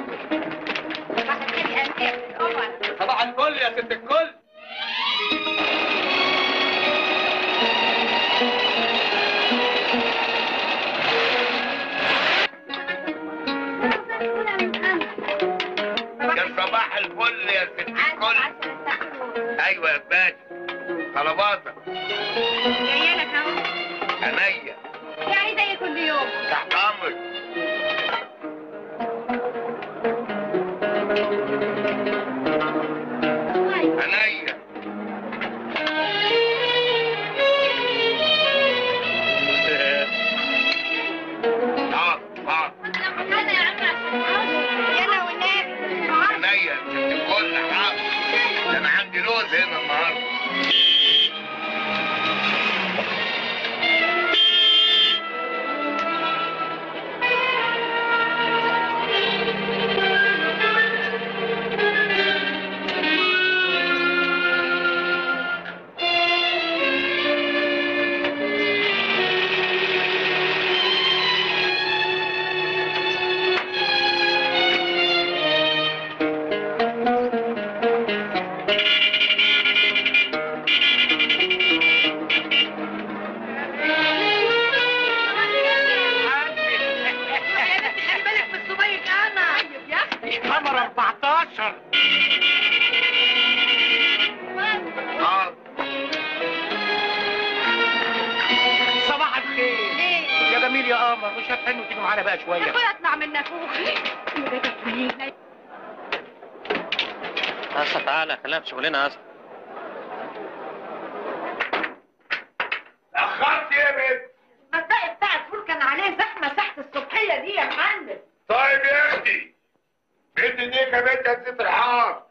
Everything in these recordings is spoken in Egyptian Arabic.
صباح الفل يا ست الكل كان صباح الفل يا ست الكل ايوه يا باشا طلباتك جايه لك اهو عينيا يعني زي كل يوم تحت امرك عينيا حاضر حاضر يلا والنبي عينيا ست الكل حاضر ده انا عندي لوز هنا النهارده خلي بالك من صبيك انا يا اختي قمر 14 حاضر صباح الخير يا جميل يا قمر مش هتحنوا تيجوا معانا بقى شويه اخويا اطلع من نافوخي اسطى تعالى خلينا في شغلنا يا اسطى اخرت يا بنت الباقي بتاع الفول كان عليه زحمه تحت الصبحيه دي يا معلم طيب يا اختي بنت النيكه بنت يا ست الحار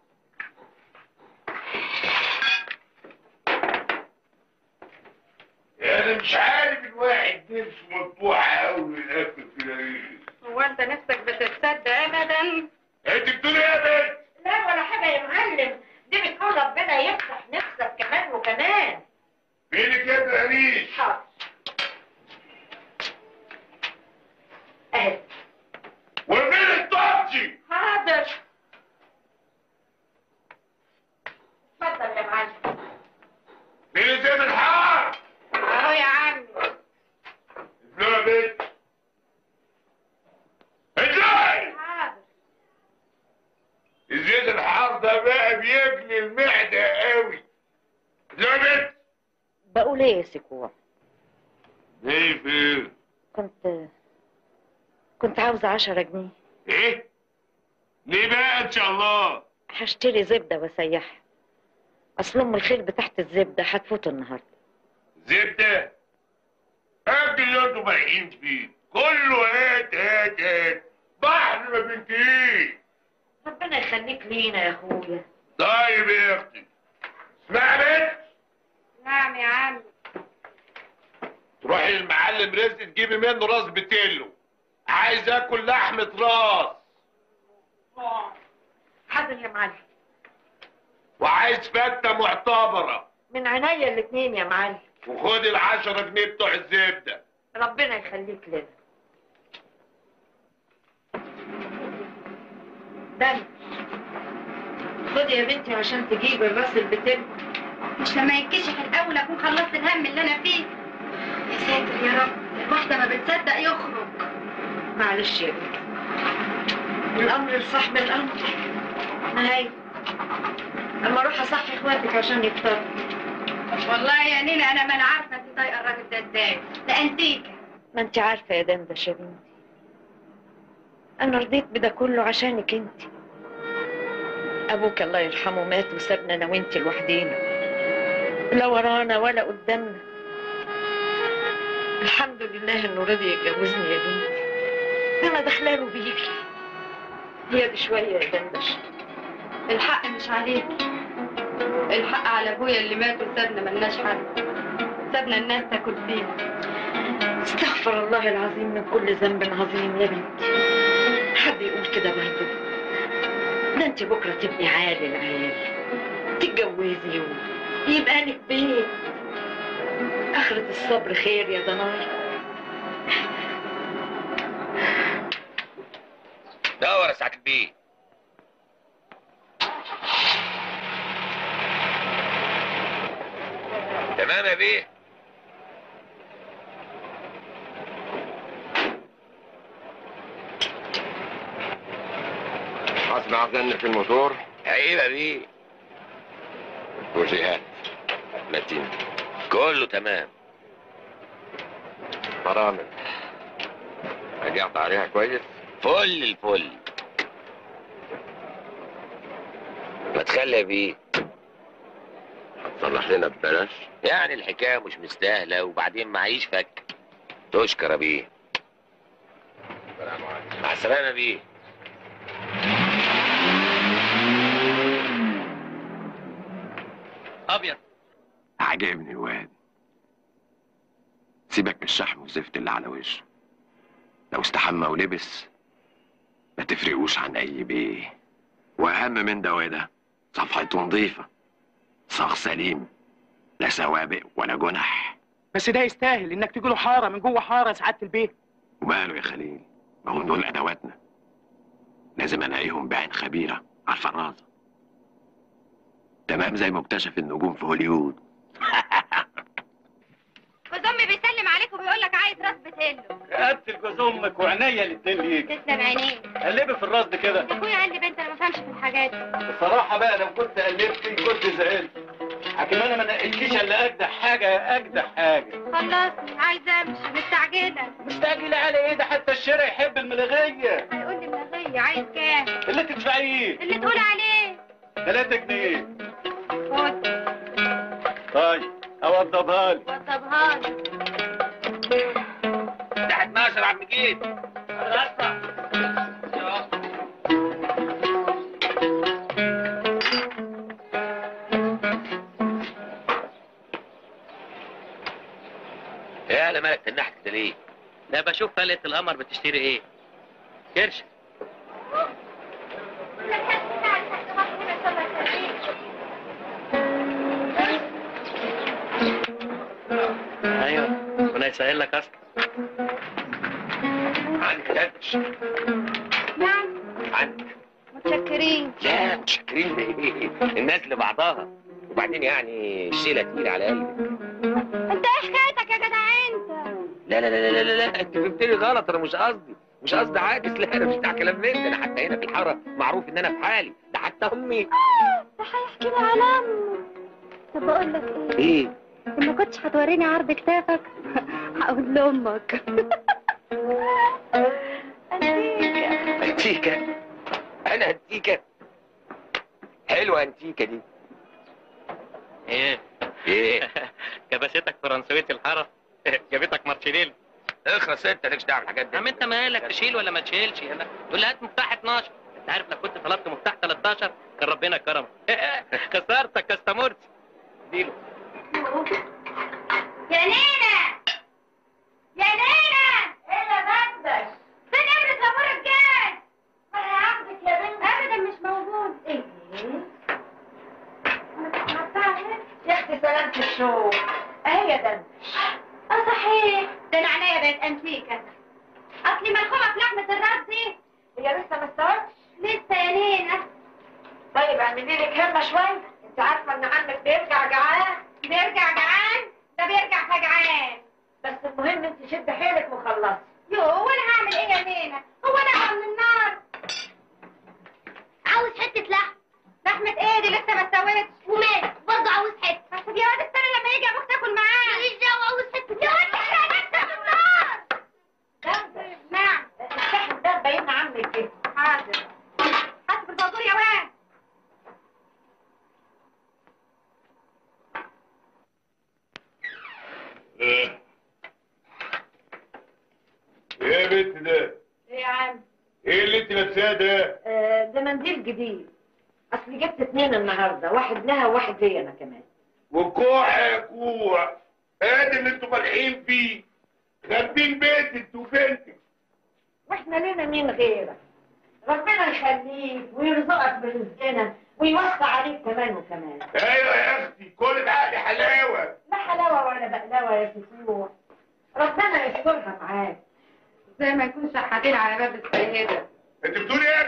انا مش عارف الواحد نفسه مفتوحه قوي ياكل في العيش هو انت نفسك بتتصدق ابدا انت بتقولي ايه يا بنت؟ لا ولا حاجه يا معلم دي بتقول ربنا يفتح نفسك كمان وكمان فينك يا ابن عريش؟ حاضر اهي وفين الطبشي؟ حاضر اتفضل يا معلم فين زين الحار؟ اهو يا عمي لا يا بنت اطلعي حاضر زيت الحار ده بقى بيبني المعدة قوي لا يا بنت بقول ايه يا سكوع ايه فين؟ كنت كنت عاوزة عشرة جنيه ايه؟ ليه بقى ان شاء الله؟ هشتري زبدة واسيحها اصل ام الخير بتاعت الزبدة هتفوت النهاردة زبدة قد اللي انتوا بايعين فيه كله هات هات هات بحر ما بنتهيش ربنا يخليك لينا يا اخويا طيب يا اختي اسمعي يا بنت نعم يا عمي تروحي للمعلم رزق تجيبي منه راس بتلو عايز اكل لحمة راس حاضر يا معلم وعايز فتة معتبرة من عينيا الاتنين يا معلم وخدي العشرة جنيه بتوع الزبدة ربنا يخليك لنا دم خدي يا بنتي عشان تجيبي الراس البتل مش لما يتكشف الاول اكون خلصت الهم اللي انا فيه يا ساتر يا رب الواحده ما بتصدق يخرج معلش يا بنتي الامر لصاحب الامر نهاية اما اروح اصحي اخواتك عشان يفطروا والله يا نينا انا ما انا عارفه انت طايقه الراجل ده ازاي ده انتيكه ما انت عارفة يا دندش يا بنتي انا رضيت بده كله عشانك انت ابوك الله يرحمه مات وسابنا انا وانت لوحدينا لا ورانا ولا قدامنا الحمد لله انه رضي يتجوزني يا بنتي انا داخلاله بيكي هي دي شوية يا دندش الحق مش عليك الحق على ابويا اللي مات وسابنا ملناش حد سابنا الناس تاكل فينا استغفر الله العظيم من كل ذنب عظيم يا بنتي حد يقول كده برضه ده انت بكره تبقي عالي العيال تتجوزي ويبقى لك بيت اخرة الصبر خير يا ضناي دور يا سعاده البيه تمام يا بيه اسمع زن في الموتور عيب يا بيه وجهات متين كله تمام فرامل رجعت عليها كويس فل الفل ما تخلي يا بيه هتصلح لنا ببلاش يعني الحكايه مش مستاهله وبعدين معيش فك تشكر يا بيه السلام عليكم مع السلامه يا بيه ابيض عجبني الواد سيبك من الشحم والزفت اللي على وشه لو استحمى ولبس ما تفرقوش عن اي بيه واهم من ده وده صفحته نظيفه صاغ سليم لا سوابق ولا جنح بس ده يستاهل انك تجي له حاره من جوه حاره سعاده البيت وماله يا خليل ما هم دول ادواتنا لازم الاقيهم بعين خبيره على الفرازه تمام زي مكتشف النجوم في هوليوود جوز امي بيسلم عليك وبيقول لك عايز راس بتقله قتل جوز امك وعينيا الاتنين ليك تسلم عينيك قلبي في الراس ده كده يا اخويا قال لي بنت انا ما فهمش في الحاجات دي بصراحه بقى لو كنت قلبتي كنت زعلت حكيم انا ما نقلتيش الا اجدع حاجه اجدع حاجه خلاص عايزه امشي مستعجله مستعجل على ايه ده حتى الشارع يحب الملغيه هيقول لي ملغيه عايز كام اللي تدفعيه اللي تقول عليه 3 جنيه خد طيب اوضبها لي وطبها لي تحت 12 عم جيت ايه على مالك تنحت كده ليه؟ لا بشوف فلقة القمر بتشتري ايه كرش ايوه ربنا يسهل لك اصلا عندك دردش نعم عندك متشكرين لا متشكرين ليه؟ الناس لبعضها وبعدين يعني الشيله تقيله على قلبك انت ايه حكايتك يا جدع انت لا لا لا لا لا, لا. انت فهمتني غلط انا مش قصدي مش قصدي عاكس لا انا مش بتاع كلام من ده انا حتى هنا في الحاره معروف ان انا في حالي ده حتى امي ده هيحكي لي على امه طب بقول لك ايه ايه إن ما كنتش هتوريني عرض كتافك هقول لامك انتيكا انا انتيكا حلوه انتيكا دي ايه ايه كبستك فرنسوية الحارة جابتك مارشيليل اخرس انت مالكش دعوه بالحاجات دي عم انت مالك تشيل ولا ما تشيلش يلا تقول لي هات مفتاح 12 انت عارف لو كنت طلبت مفتاح 13 كان ربنا كرمك خسرتك كاستمرت ديله يا نينا يا نينا ايه اللي بدك فين ابن صابور الجاز انا عبدك يا بنت ابدا مش موجود ايه يا اختي سلامة الشوق اهي يا دندش اه صحيح ده انا عينيا بقت انتيكه اصلي ملخومه في لحمه الراس دي هي لسه ما استوتش لسه يا نينا طيب اعملي لك همه شويه انت عارفه ان عمك بيرجع جعان بيرجع جعان ده بيرجع فجعان بس المهم انت شد حيلك وخلصي يو وانا هعمل ايه يا نينا هو انا من النار عاوز حته لحم لحمه ايه دي لسه ما استوتش ومال برضه عاوز حته طب يا واد استنى لما يجي ابوك تاكل معاه ماليش دعوه عاوز حته يا واد احرق نفسك في النار دندش نعم الشحن ده باين عمك كده حاضر حسب البازور يا واد ايه ايه يا بنت ده؟ ايه يا عم ايه اللي انت لابساه ده؟ آه، ده منديل جديد اصل جبت اتنين النهارده واحد لها وواحد ليا انا كمان وكوع يا كوع ادي اللي انتوا فالحين فيه خاربين بيت انت وبنتك واحنا لنا مين غيرك ربنا يخليك ويرزقك برزقنا ويوسع عليك كمان وكمان ايوه يا اختي كل بعقلي حلاوه لا حلاوه ولا بقلاوه يا فتوح ربنا يسترها معاك زي ما يكون شحاتين على باب السيدة انت بتقولي ايه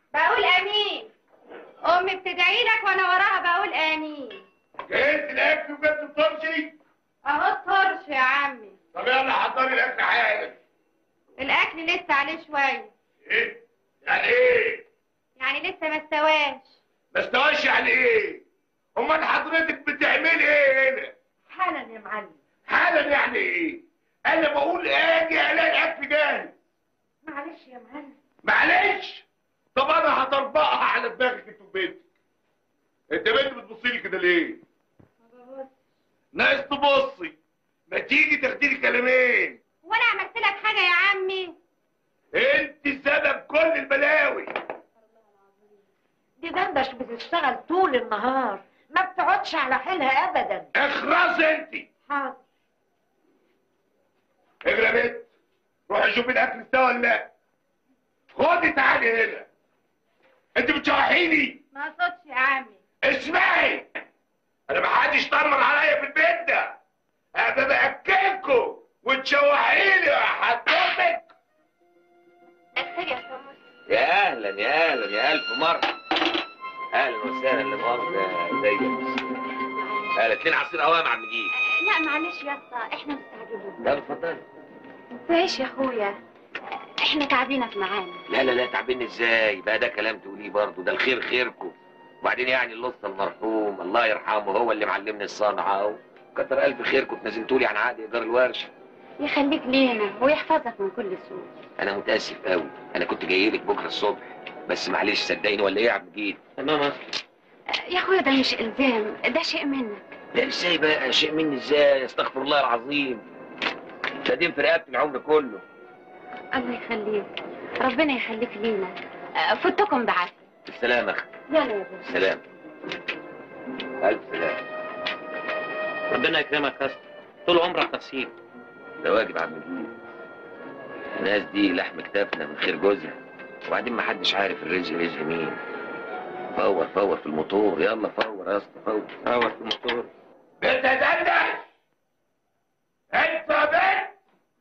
بقول امين امي بتدعي لك وانا وراها بقول امين جهزت الاكل وجبت الطرشي اهو الطرش يا عمي طب يلا حضري الاكل حالا الاكل لسه عليه شويه ايه يعني ايه يعني لسه ما استواش ما استواش يعني ايه امال حضرتك بتعملي ايه هنا حالا يا معلم حالا يعني ايه انا بقول اجي الاقي الاكل جاهز معلش يا معلم معلش طب انا هطبقها على دماغك انت وبنتك انت بنت بتبصي لي كده ليه ناقص تبصي ما تيجي تاخدي لي كلامين وانا عملت لك حاجه يا عمي انت سبب كل البلاوي دي دندش بتشتغل طول النهار ما بتقعدش على حيلها ابدا اخرس انت حاضر اجري يا بنت روحي شوفي الاكل استوى ولا لا خدي تعالي هنا انت بتشوحيني ما اقصدش يا عمي اسمعي انا محدش طمن عليا في البيت ده انا باكلكم وتشوحيني وحضرتك الخير يا سمر يا اهلا يا اهلا يا الف مره اهلا وسهلا لا مؤاخذه ازيك اهلا اتنين عصير قوام عم جيب لا معلش يا اسطى احنا مستعجلين لا اتفضلي تعيش يا اخويا احنا تعبينا في معانا لا لا لا تعبين ازاي بقى ده كلام تقوليه برضه ده الخير خيركم وبعدين يعني اللص المرحوم الله يرحمه هو اللي معلمني الصنعه اهو كتر الف خيركم تنزلتوا لي عن عقد ايجار الورشه يخليك لينا ويحفظك من كل سوء انا متاسف قوي انا كنت جاي لك بكره الصبح بس معلش صدقيني ولا ايه يا عم جيد تمام يا اخويا ده مش الزام ده شيء منك لا ازاي بقى شيء مني ازاي استغفر الله العظيم ده دين في رقبتي العمر كله الله يخليك ربنا يخليك لينا آه، فتكم بعافيه بالسلامه اخي يلا يا بابا سلام الف سلام ربنا يكرمك يا اسطى طول عمرك تفسير ده واجب يا عم جيد الناس دي لحم كتافنا من خير جوزها وبعدين ما حدش عارف الرزق رزق مين فور فور في الموتور يلا فور يا اسطى فور فور في الموتور بنت دندش انت يا بنت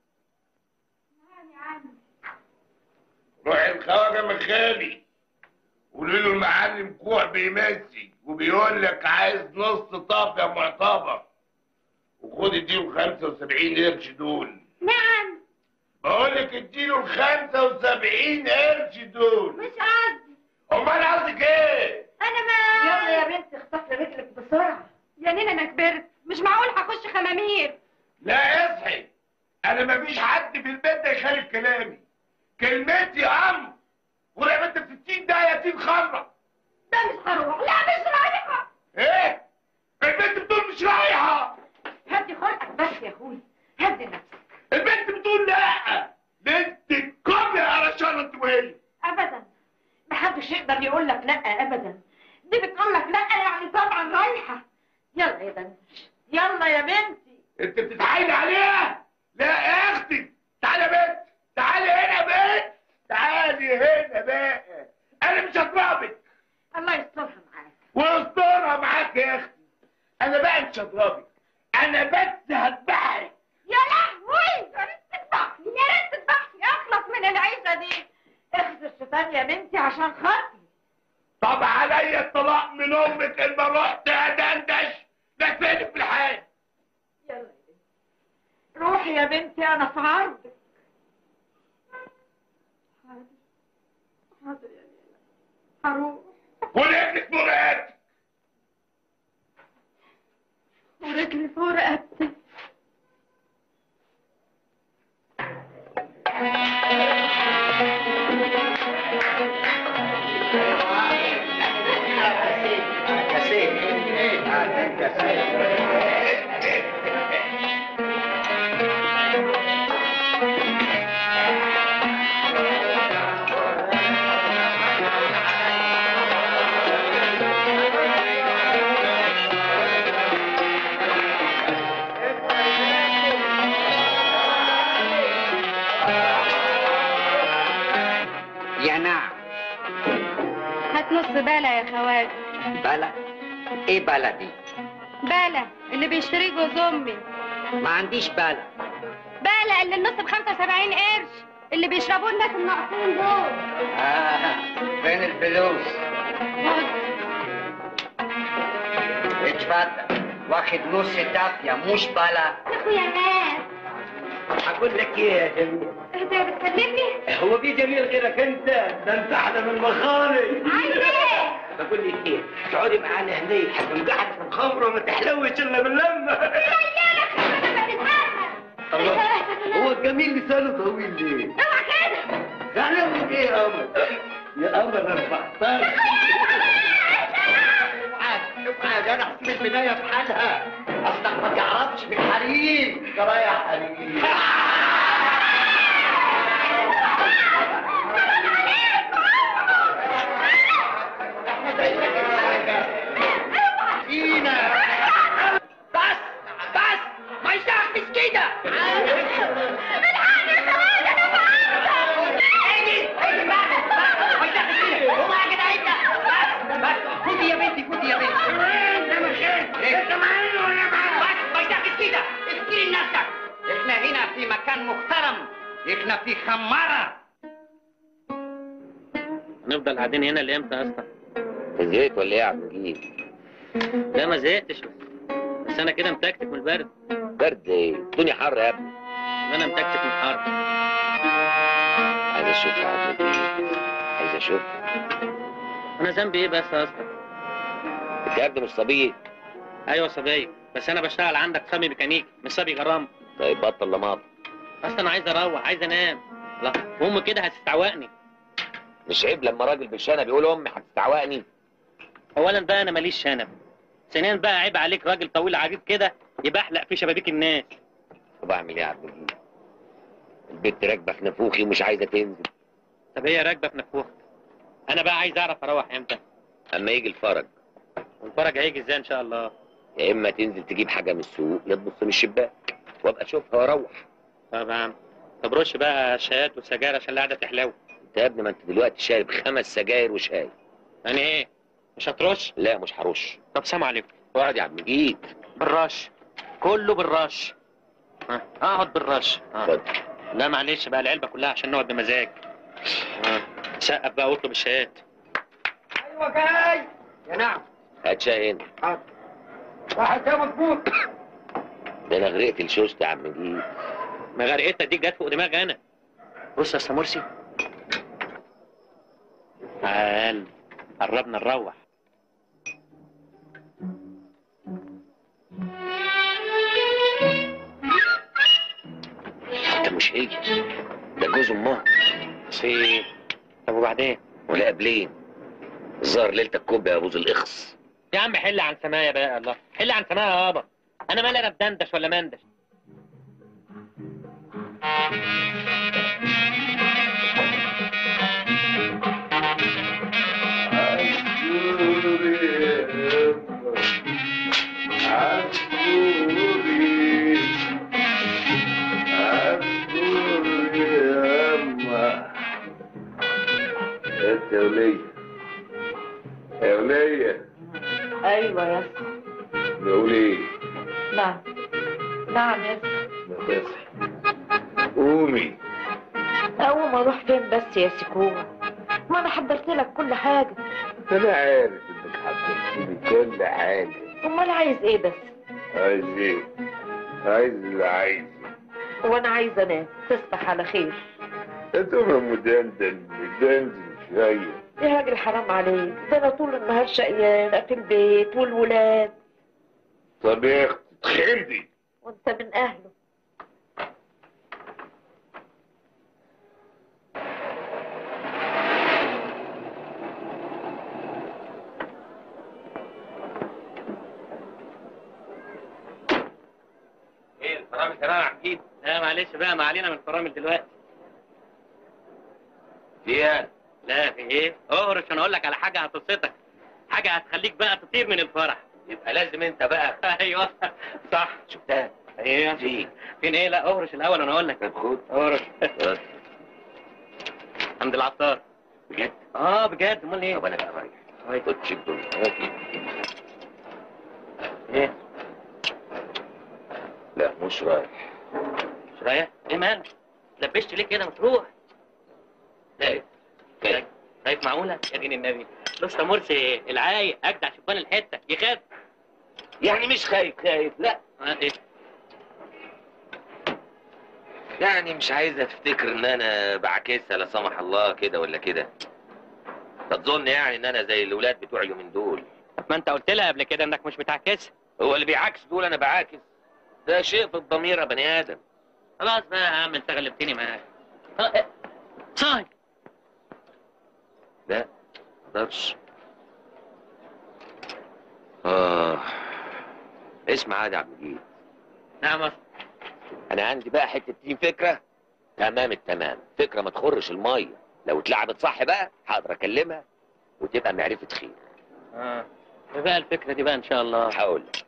روح الخواجه مخالي قولوا له المعلم كوع بيمسي وبيقول لك عايز نص طاف يا معتبر وخد اديله 75 قرش دول نعم بقول لك اديله ال 75 قرش دول مش قصدي امال قصدك ايه؟ انا ما يلا يا بنت اخطف لي رجلك بسرعه يا نينا انا كبرت مش معقول هخش خمامير لا اصحي انا مفيش حد في البيت ده يخالف كلامي كلمتي امر ولما انت في 60 ده يتيم خمره ده مش هروح لا مش رايحه ايه البنت بتقول مش رايحه هدي خلقك بس يا اخوي هدي نفسك البنت بتقول لا بنت الكم يا قرشانه انت وهي ابدا محدش يقدر يقول لك لا ابدا دي بتقول لك لا يعني طبعا رايحه يلا يا بنتي يلا يا بنتي انت بتتعايد عليها لا يا اختي تعالي يا بنت تعالي هنا يا بنت تعالي هنا بقى انا مش هضربك الله يسترها معاك واسترها معاك يا اختي انا بقى مش هضربك انا بس هذبحك يا لهوي يا ريت تذبحني يا ريت تذبحني اخلص من العيشه دي اخذ الشيطان يا بنتي عشان خاطري طب عليا الطلاق من امك ان ما رحت ادندش ده فين في الحال يلا يا بنتي روحي يا بنتي انا في عرضك حاضر حاضر يا ليلى هروح ورجلك مرقت ورجلي فوق رقبتي يا نعم هات نص بالة يا خواجه بلا ايه بلا دي بالة اللي بيشتريه جوز امي ما عنديش بلا بالة اللي النص ب 75 قرش اللي بيشربوه الناس الناقصين دول آه فين البنت فلوس اتفضل واخد نص دافية مش بلا يا اخويا ناس هقول لك ايه يا جميل انت بتكلمني هو في جميل غيرك انت ده انت احلى من المخالي عايز ايه بقول لك ايه تقعدي معانا هني حتى قاعد في الخمر وما تحلوش الا باللمه الله هو الجميل لسانه طويل ليه؟ اوعى كده زعلان ايه يا قمر؟ يا قمر 14 اوعى انا احسب البدايه في حالها اصلك ما تعرفش بالحريم ترى يا حريم فينا بس بس ما يصحش كده خدي يا بنتي خدي يا بنتي ده مش انت معايا ولا معايا بس ما يصحش كده احكي لنفسك احنا هنا في مكان محترم احنا في خمارة هنفضل قاعدين هنا لامتى اصلا زهقت ولا ايه يا عم نجيب؟ لا ما زهقتش بس انا كده متكتك من البرد برد ايه؟ الدنيا حر يا ابني انا متكتك من الحر عايز اشوفها يا عم نجيب عايز اشوفها انا ذنبي ايه بس اصلا انت يا ابني مش صبي ايوه صبي بس انا بشتغل عندك صبي ميكانيكي مش صبي غرام طيب بطل لماط اصلا عايز اروح عايز انام لا وامي كده هتستعوقني مش عيب لما راجل بالشنب بيقول امي هتستعوقني اولا بقى انا ماليش شنب ثانيا بقى عيب عليك راجل طويل عريض كده يبحلق في شبابيك الناس طب اعمل ايه يا عم نجيب؟ البت راكبه في نافوخي ومش عايزه تنزل طب هي راكبه في نفوخ انا بقى عايز اعرف اروح امتى اما يجي الفرج والفرج هيجي ازاي ان شاء الله يا اما تنزل تجيب حاجه من السوق يا تبص من الشباك وابقى اشوفها واروح طب يا عم طب رش بقى شهات وسجاير عشان القعده تحلو انت يا ابني ما انت دلوقتي شارب خمس سجاير وشاي يعني ايه مش هترش لا مش هرش طب سلام عليكم اقعد يا عم نجيب بالرش كله بالرش ها، اقعد بالرش ها. اتفضل لا معلش بقى العلبه كلها عشان نقعد بمزاج ها. سقف بقى واطلب الشهات ايوه جاي يا نعم هات شاي هنا واحد يا مظبوط ده انا غرقت الشوشت يا عم نجيب ما غرقتها دي جت فوق دماغي انا بص يا سمرسي تعال قربنا نروح انت مش هي ده جوز امها سي طب وبعدين ولا قبلين الظاهر ليلة الكوب يا ابوز الاخص يا عم حل عن سمايا بقى يا الله حل عن سمايا يابا انا مالي انا بدندش ولا مندش انت يا ولية يا ولية ايوه يا اسطى يا ولية نعم نعم يا اسطى ما تصحي قومي اول ما اروح فين بس يا سكون ما انا حضرت لك كل حاجه انا عارف انك حضرت لي كل حاجة امال عايز ايه بس عايز ايه؟ عايز اللي عايزه وانا عايزه انام تصبح على خير انتم مدندن مدندن شوية يا راجل حرام عليك ده انا طول النهار شقيانه في البيت والولاد طب يا اختي تخندي وانت من اهله ايه الفرامل تمام يا عبيد لا معلش بقى ما علينا من الفرامل دلوقتي في ايه لا في ايه اهرش انا اقول لك على حاجه هتبسطك حاجه هتخليك بقى تطير من الفرح يبقى لازم انت بقى ايوه صح شفتها ايه في فين ايه لا اهرش الاول انا اقول لك طب خد اهرش خد. عند العطار بجد اه بجد امال ايه طب انا بقى رايح خد شيب دول ايه لا مش رايح مش رايح ايه مالك لبشت ليه كده ما تروح لا جاي طيب معقوله يا دين النبي لسه مرسي العايق اجدع شبان الحته يخاف يعني مش خايف خايف لا آه، ايه يعني مش عايزة تفتكر ان انا بعكسها لا سمح الله كده ولا كده تظن يعني ان انا زي الاولاد بتوع اليومين دول ما انت قلت لها قبل كده انك مش بتعكسها هو اللي بيعكس دول انا بعاكس ده شيء في الضمير يا بني ادم خلاص بقى يا عم انت غلبتني معاك آه، آه، صاحي لا مقدرش اه اسمع عادي يا عبد المجيد نعم يا أسطى. انا عندي بقى حته دين فكره تمام التمام فكره ما تخرش الميه لو اتلعبت صح بقى هقدر اكلمها وتبقى معرفه خير اه إيه بقى الفكره دي بقى ان شاء الله هقول لك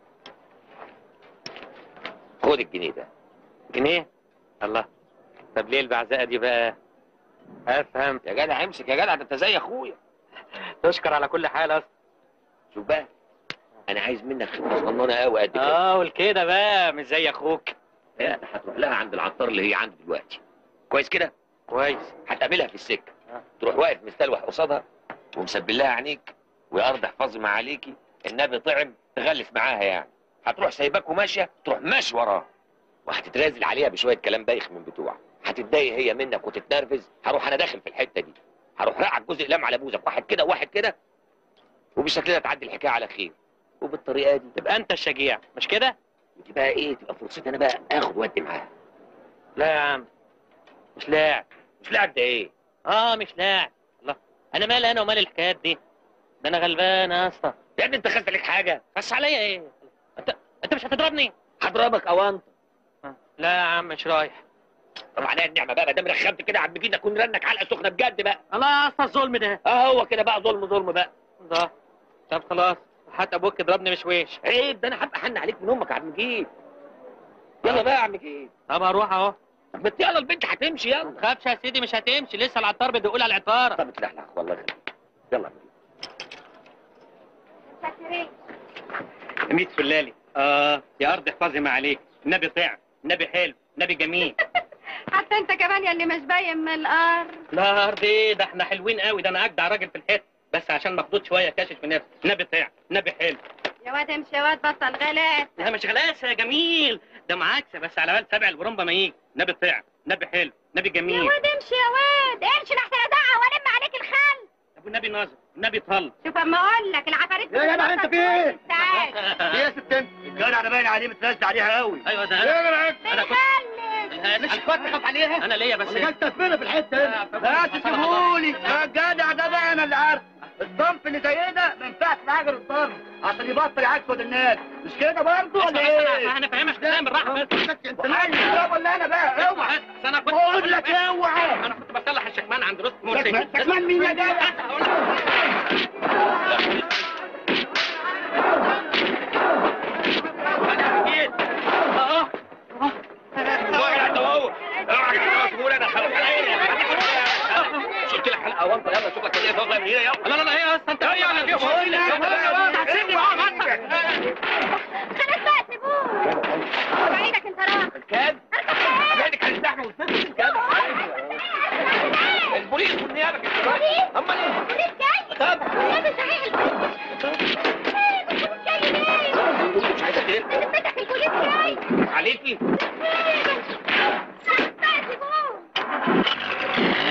خد الجنيه ده جنيه الله طب ليه البعزقه دي بقى افهم يا جدع امسك يا جدع ده انت زي اخويا تشكر على كل حال اصلا شوف بقى انا عايز منك خدمه صغننه قوي قد كده اه قول كده بقى مش زي اخوك انت هتروح لها عند العطار اللي هي عنده دلوقتي كويس كده كويس هتقابلها في السكه آه. تروح واقف مستلوح قصادها ومسبل لها عينيك ويا ارض احفظي ما عليكي النبي طعم تغلس معاها يعني هتروح سايباك وماشيه تروح ماشي وراها وهتترازل عليها بشويه كلام بايخ من بتوعها هتتضايق هي منك وتتنرفز هروح انا داخل في الحته دي هروح راقع جزء لام على بوزك واحد كده وواحد كده وبالشكل ده تعدي الحكايه على خير وبالطريقه دي تبقى انت الشجيع مش كده تبقى ايه تبقى فرصتي انا بقى اخد ودي معاها لا يا عم مش لاعب مش لاعب ده ايه اه مش لاعب الله انا مالي انا ومال الحكايات دي ده انا غلبان يا اسطى يا ابني انت خدت عليك حاجه بس عليا ايه انت انت مش هتضربني هضربك او انت آه. لا يا عم مش رايح طب عليا النعمه بقى ما دام رخمت كده يا عم جيد اكون رنك علقه سخنه بجد بقى الله يا اسطى الظلم ده اه هو كده بقى ظلم ظلم بقى ده طب خلاص حتى ابوك يضربني مش ويش عيب ده انا هبقى حن عليك من امك يا عم جيد يلا بقى يا عم جيد طب هروح اهو طب ما يلا البنت هتمشي ما يلا تخافش يا سيدي مش هتمشي لسه العطار بيقول على العطاره طب اتلحلح والله يخليك يلا يا عم جيد شاكرين ميت فلالي اه يا ارض احفظي ما عليك النبي طيع النبي حلو النبي جميل حتى انت كمان يا اللي مش باين من الارض لا ارض ايه ده احنا حلوين قوي ده انا اجدع راجل في الحته بس عشان مخدود شويه كاشف في نفسي النبي طيع النبي حلو يا واد امشي يا واد بطل غلات لا مش غلاسه يا جميل ده معاكسه بس على بال سبع البرمبه ما يجي نبي طيع نبي حلو نبي يا جميل واد امشي يا واد امشي لحسن ادعى والم عليك الخل ابو النبي ناظر النبي طل شوف اما اقول لك العفاريت يا جدع انت فين؟ تعال ايه يا ست انت؟ الجدع ده باين عليه متلزق عليها قوي ايوه ده ايه انا يا جدع انا كنت بنغلس مش كنت تخاف عليها؟ انا ليا بس انا جالس تسفينه في الحته هنا لا تسيبهولي يا جدع ده بقى انا اللي عارف الصنف اللي زي ده ما ينفعش في حاجه للصنف عشان يبطل يعكسد الناس مش كده برضه ولا ايه؟ انا فاهمك كلام بالراحه بس انت مالك ده ولا انا بقى اوعى بس انا كنت بقول لك اوعى انا كنت بصلح الشكمان عند رست مرسي شكمان- شكمان مين يا جدع؟ اه اوعى انت وهو اوعى يا جدع تقول انا خلاص عليا شلت لك حلقه وانت يلا شوف لك ايه تطلع من هنا يلا لا لا لا ايه اصلا انت ايه انا كيف بقول لك هتسيبني معاه خلاص بقى سيبوه بعيدك انت راح كام بعدك عن الزحمه والسد كام البوليس والنيابه كده بوليس؟ امال ايه البوليس جاي طب النبي صحيح البوليس ايه البوليس جاي ليه؟ مش عايزه كده بذمتك البوليس جاي عليكي خلاص بقى سيبوه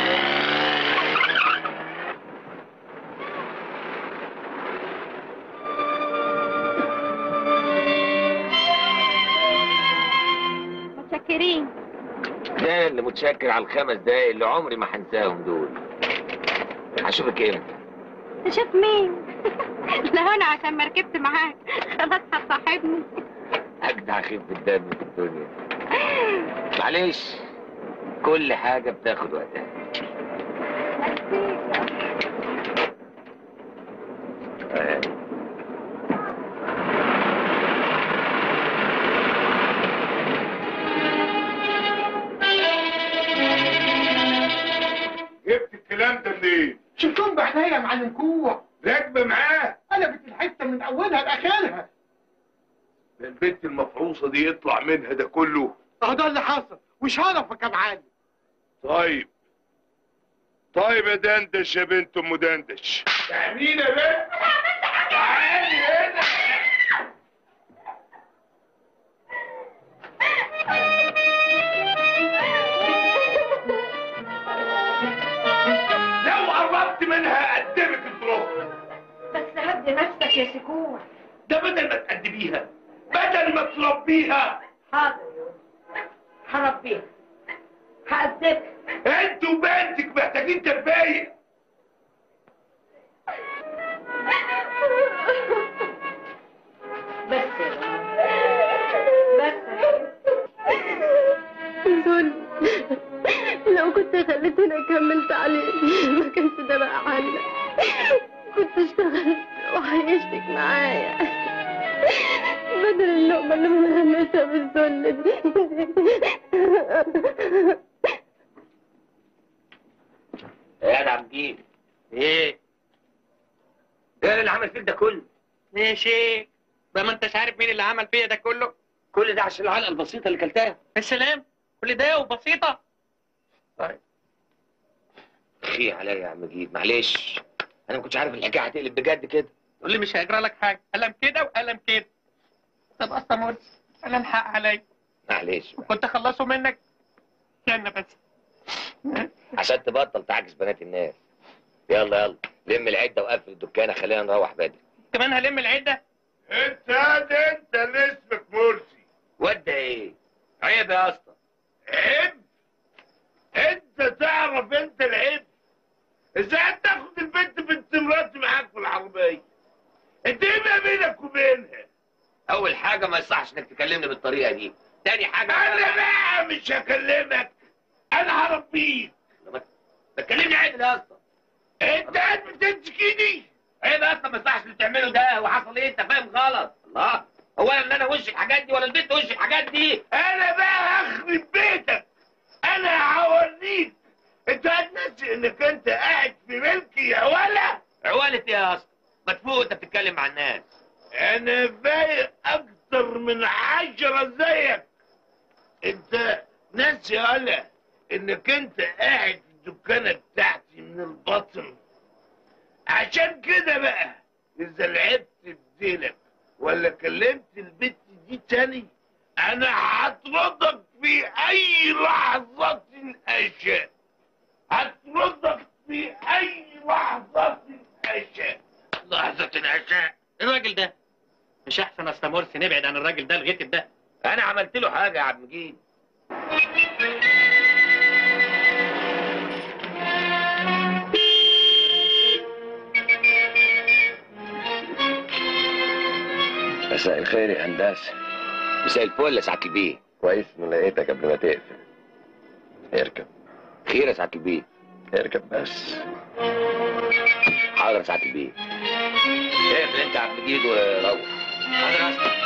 متشكرين ده اللي متشكر على الخمس دقايق اللي عمري ما هنساهم دول هشوفك امتى تشوف مين؟ لا انا عشان ما ركبت معاك خلاص هتصاحبني اجدع خفة الدم في الدنيا معلش كل حاجة بتاخد وقتها آه. جبت الكلام ده منين؟ شفتهم بعينيا يا معلم كوع راكبه معاه قلبت الحته من اولها لاخرها ده البنت المفعوصه دي يطلع منها ده كله اهو ده اللي حصل وشرفك يا معلم طيب طيب يا دندش يا بنت ام دندش تعملين يا بنت تعالي هنا لو قربت منها اقدمك البروف بس هدي نفسك يا سكوع ده بدل ما تقدميها بدل ما تربيها حاضر هربيها هأدبك انت وبنتك محتاجين تربيه بس يا بابا. بس زول لو كنت خليتني كملت عليه ما كانش ده بقى عنك كنت اشتغلت وعيشتك معايا بدل اللقمة اللي منغمسة بالذل دي يا ده عبدين ايه ايه اللي عمل فيك ده كله يا شيخ ده ما انتش عارف مين اللي عمل فيا ده كله كل ده عشان العلقه البسيطه اللي كلتها السلام كل ده وبسيطة خي عليا يا عم جيد معلش انا ما كنتش عارف الحكايه هتقلب بجد كده تقول لي مش هيجرى لك حاجة قلم كده وقلم كده طب اصلا مرسي انا الحق عليا معلش بقى. كنت اخلصه منك استنى بس عشان تبطل تعكس بنات الناس يلا يلا لم العده وقفل الدكانه خلينا نروح بدري كمان هلم العدة انت هاد انت اللي اسمك مرسي وده ايه عيب يا اسطى عيب انت تعرف انت العيب ازاي تاخد البنت بنت مراتي معاك في العربيه انت ايه ما بينك وبينها اول حاجه ما يصحش انك تكلمني بالطريقه دي تاني حاجه انا بقى مش هكلمك انا هربيك ما تكلمني عدل يا اسطى انت قاعد بتمسكيني عيب يا اسطى ما يصحش اللي بتعمله ده وحصل ايه انت فاهم غلط الله هو ان انا وش الحاجات دي ولا البنت وش الحاجات دي انا بقى هخرب بيتك انا هوريك انت هتنسي انك انت قاعد في ملكي يا ولا عوالة ايه يا اسطى ما تفوق انت بتتكلم مع الناس انا فايق اكتر من عشرة زيك انت ناسي يا ولا انك انت قاعد في الدكانة بتاعتي من البطن عشان كده بقى اذا لعبت بديلك ولا كلمت البت دي تاني انا هطردك في اي لحظة اشاء هطردك في اي لحظة اشاء لحظة عشاء الراجل ده مش احسن اصلا مرسي نبعد عن الراجل ده الغتب ده انا عملت له حاجة يا عم جيد مساء الخير يا هندسه مساء الفل يا سعاده البيه كويس اني لقيتك قبل ما تقفل اركب خير يا سعاده البيه اركب بس حاضر يا سعاده البيه اقفل انت يا عم جيد وروح حاضر يا اسطى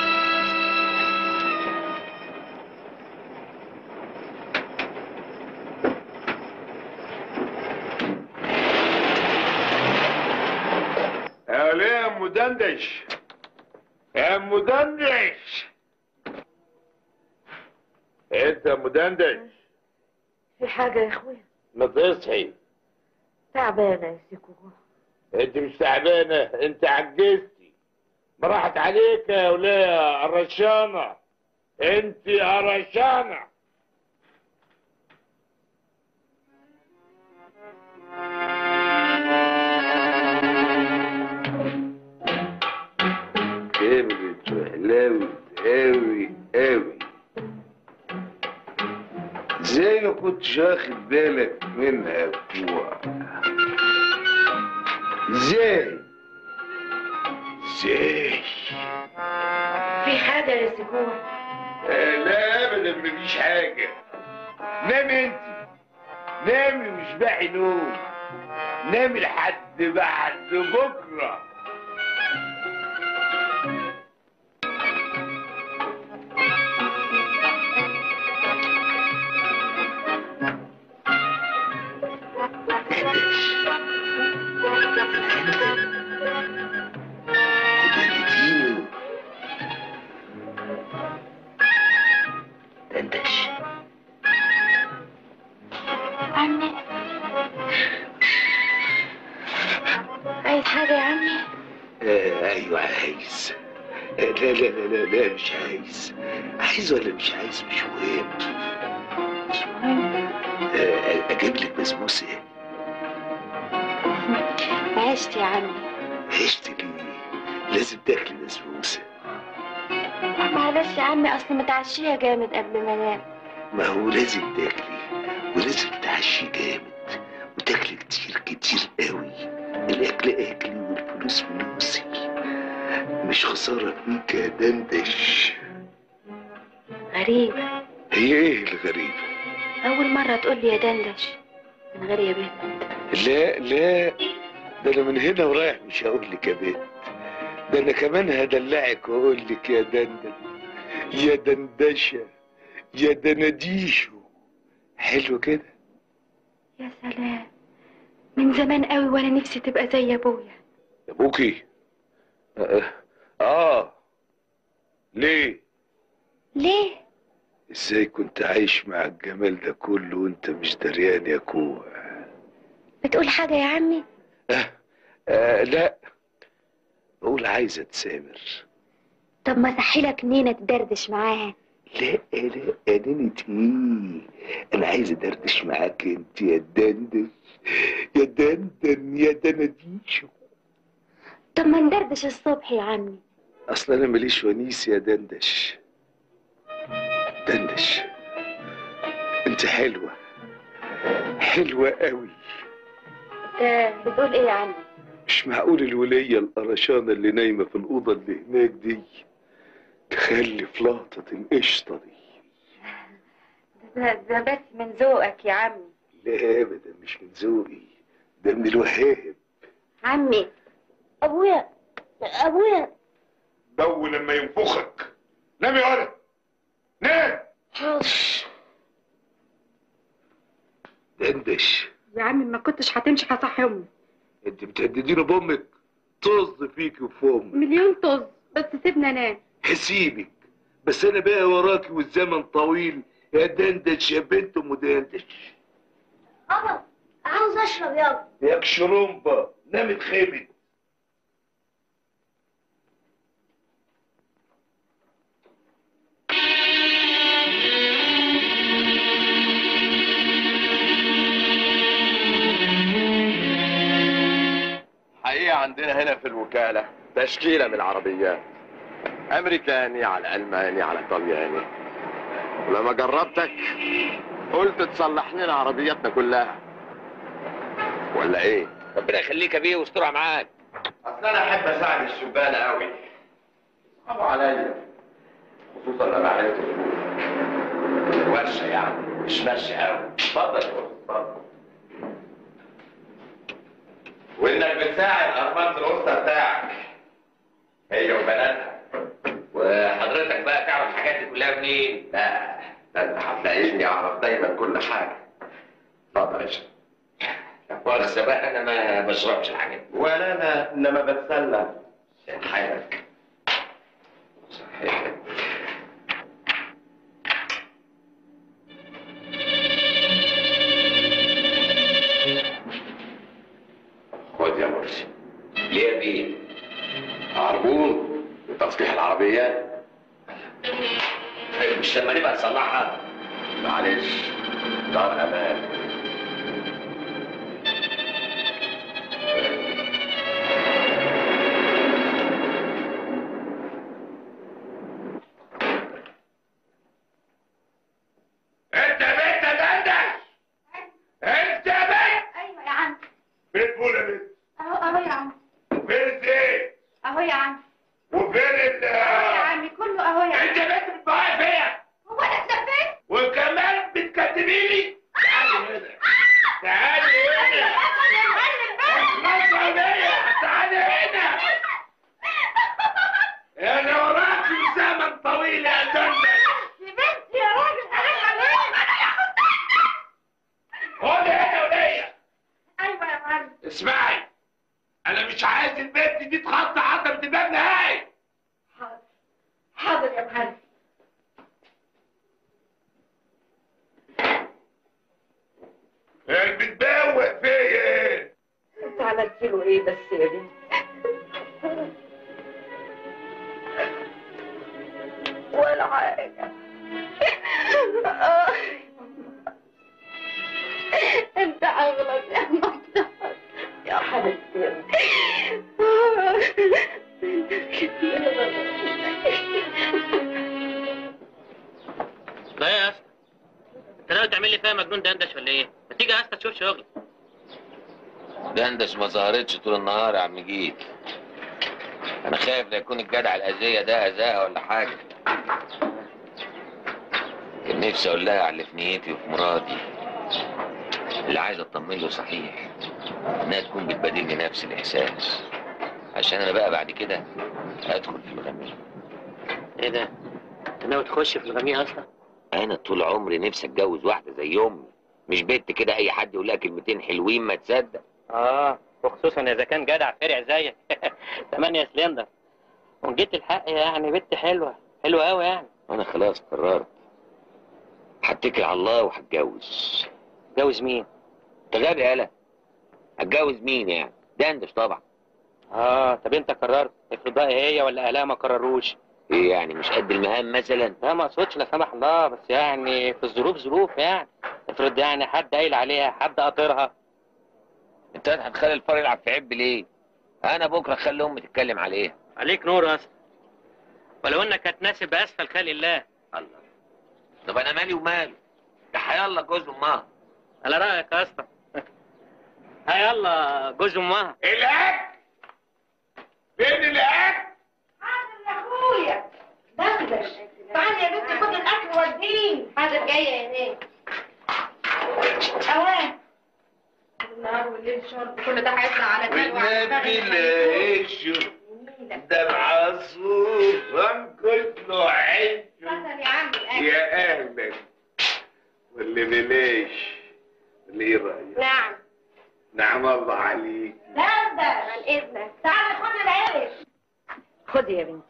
يا ليه يا ام دندش يا ام دندش انت يا ام دندش في حاجة يا اخويا ما تصحي تعبانة يا سكوع انت مش تعبانه انت عجزتي ما راحت عليك يا وليه يا قرشانه انت قرشانه كبرت وحلاوت قوي قوي زي ما كنتش واخد بالك منها بتوع ازاي ازاي في حاجة يا سكوع آه، لا ابدا مفيش حاجه نامي انت نامي مش باقي نوم نامي لحد بعد بكره عنك حاجة يا عمي آه ايوه عايز آه لا لا لا لا لا مش عايز عايز ولا مش عايز مش مهم مش مهم آه اجيب لك بسبوسه عشت يا عمي عشت ليه لازم تاكلي بسبوسه معلش يا عمي اصل متعشية جامد قبل ما انام ما هو لازم تاكلي ولازم تعشي جامد وتاكلي كتير كتير قوي الاكل اكلي والفلوس فلوسي مش خساره فيك يا دندش غريب هي ايه الغريبه اول مرة تقول لي يا دندش من غير يا بنت لا لا ده انا من هنا ورايح مش هقول لك يا بنت ده انا كمان هدلعك واقول لك يا دندن يا دندشه يا دنديشو حلو كده يا سلام من زمان قوي وانا نفسي تبقى زي ابويا يا ابوكي آه, اه ليه ليه ازاي كنت عايش مع الجمال ده كله وانت مش دريان يا كوع بتقول حاجة يا عمي آه, آه لا بقول عايزه تسامر طب ما سحلك نينة تدردش معاها لا لا انني ايه انا عايز ادردش معاك انت يا دندن يا دندن يا دنديشو طب ما ندردش الصبح يا عمي اصل انا ماليش ونيس يا دندش دندش انت حلوه حلوه قوي انت بتقول ايه يا عمي مش معقول الولية القرشانة اللي نايمة في الأوضة اللي هناك دي تخلف لقطة القشطة دي ده, ده بس من ذوقك يا عمي لا أبدا مش من ذوقي ده من الوهاب عمي ابويا ابويا جو لما ينفخك نام يا ولد نام دندش يا عمي ما كنتش هتمشي هصحي امي انت بتهدديني بامك طز فيكي وفي امك مليون طز بس سيبنا انام هسيبك بس انا بقى وراكي والزمن طويل يا دندش يا بنت ام دندش بابا عاوز اشرب يابا ياك شرمبة نامت خيبت حقيقة عندنا هنا في الوكالة تشكيلة من العربيات أمريكاني على ألماني على طلياني ولما جربتك قلت تصلح لنا عربياتنا كلها ولا إيه؟ ربنا يخليك يا بيه واسترها معاك أصل أنا أحب أساعد الشبانة أوي صعبوا عليا خصوصا لما عرفت الفلوس ورشة يعني مش ماشية أوي اتفضل يا أستاذ، اتفضل وإنك بتساعد أرملة الأسرة بتاعك هي وبناتها وحضرتك بقى تعرف الحاجات دي كلها منين؟ لا ده أنت هتلاقيني أعرف دايما كل حاجة اتفضل يا شيخ مؤاخذة بقى أنا ما بشربش الحاجات دي ولا أنا إنما بتسلى صحتك صحتك خد يا مرسي ليه يا بيه؟ عربون لتصليح العربيات طيب مش لما نبقى نصلحها معلش دار امان انت يا بنت يا دندش انت يا بنت ايوه يا عم فين فول يا بنت اهو اهو يا عم وفين الزيت اهو يا عم وفين ال اهو يا عمي كله اهو يا عم انت يا بنت بتبقى فيا هو انا اتثبت وكمان بتكذبي لي تعالي هنا تعالي هنا نصر بيا تعالي هنا انا وراكي زمن طويل يا دندش يا بنتي يا راجل حرام عليك انا يا خد هنا وليا ايوه يا معلم اسمعي انا مش عايز البنت دي تخطى عتبة الباب نهائي حاضر حاضر يا معلم اللي بتبوق فيا ايه انت عملت له ايه بس يا بنتي حاجة آه. انت اغلط يا مفتاح يا حبيبتي آه. انت كده لا يا اسطى انت ناوي تعمل لي فيها مجنون دندش ولا ايه؟ ما تيجي يا اسطى تشوف شغل دندش ما ظهرتش طول النهار يا عم جيت انا خايف لا يكون الجدع الاذيه ده اذاها ولا حاجه كان نفسي اقول لها على اللي في نيتي وفي مرادي اللي عايز اطمن له صحيح انها تكون بتبادلني نفس الاحساس عشان انا بقى بعد كده ادخل في الغميق ايه ده؟ انت ناوي تخش في الغميق اصلا؟ انا طول عمري نفسي اتجوز واحده زي امي مش بنت كده اي حد يقول لها كلمتين حلوين ما تصدق اه وخصوصا اذا كان جدع فرع زيك ثمانية سلندر وان جيت الحق يعني بنت حلوه حلوه قوي يعني انا خلاص قررت هتكل على الله وهتجوز جوز مين؟ انت غبي يالا هتجوز مين يعني دندش طبعا اه طب انت قررت افرض بقى هي ولا اهلها ما قرروش ايه يعني مش قد المهام مثلا لا ما اقصدش لا سمح الله بس يعني في الظروف ظروف يعني افرض يعني حد قايل عليها حد قاطرها انت هتخلي الفار يلعب في عب ليه انا بكره اخلي امي تتكلم عليها عليك نور اصلا ولو انك هتناسب باسفل خلق الله الله طب انا مالي وماله ده هيلا جوز امها على رايك يا اسطى ها يلا جوز امها الاكل فين الاكل حاضر يا اخويا دندش تعالي يا بنتي خدي الاكل وديه حاضر جايه يا ناس اوان النهار والليل شرب كل ده هيطلع على دماغ والنبي العيش ده العصفور فانكت له عيش اتفضل يا عم الاكل يا اهلا واللي بلاش اللي ايه رايك نعم نعم الله عليك دندش عن اذنك تعالي خدي العيش خدي يا بنتي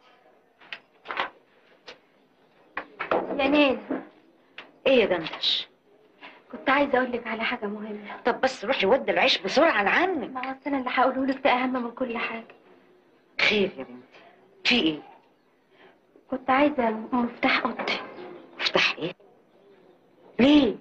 يا نين ايه يا دندش كنت عايزة اقول لك على حاجة مهمة طب بس روحي ودي العيش بسرعة لعنك ما هو أصل اللي هقوله لك ده اهم من كل حاجة خير يا بنتي في ايه كنت عايزة مفتاح اوضتي افتح ايه ليه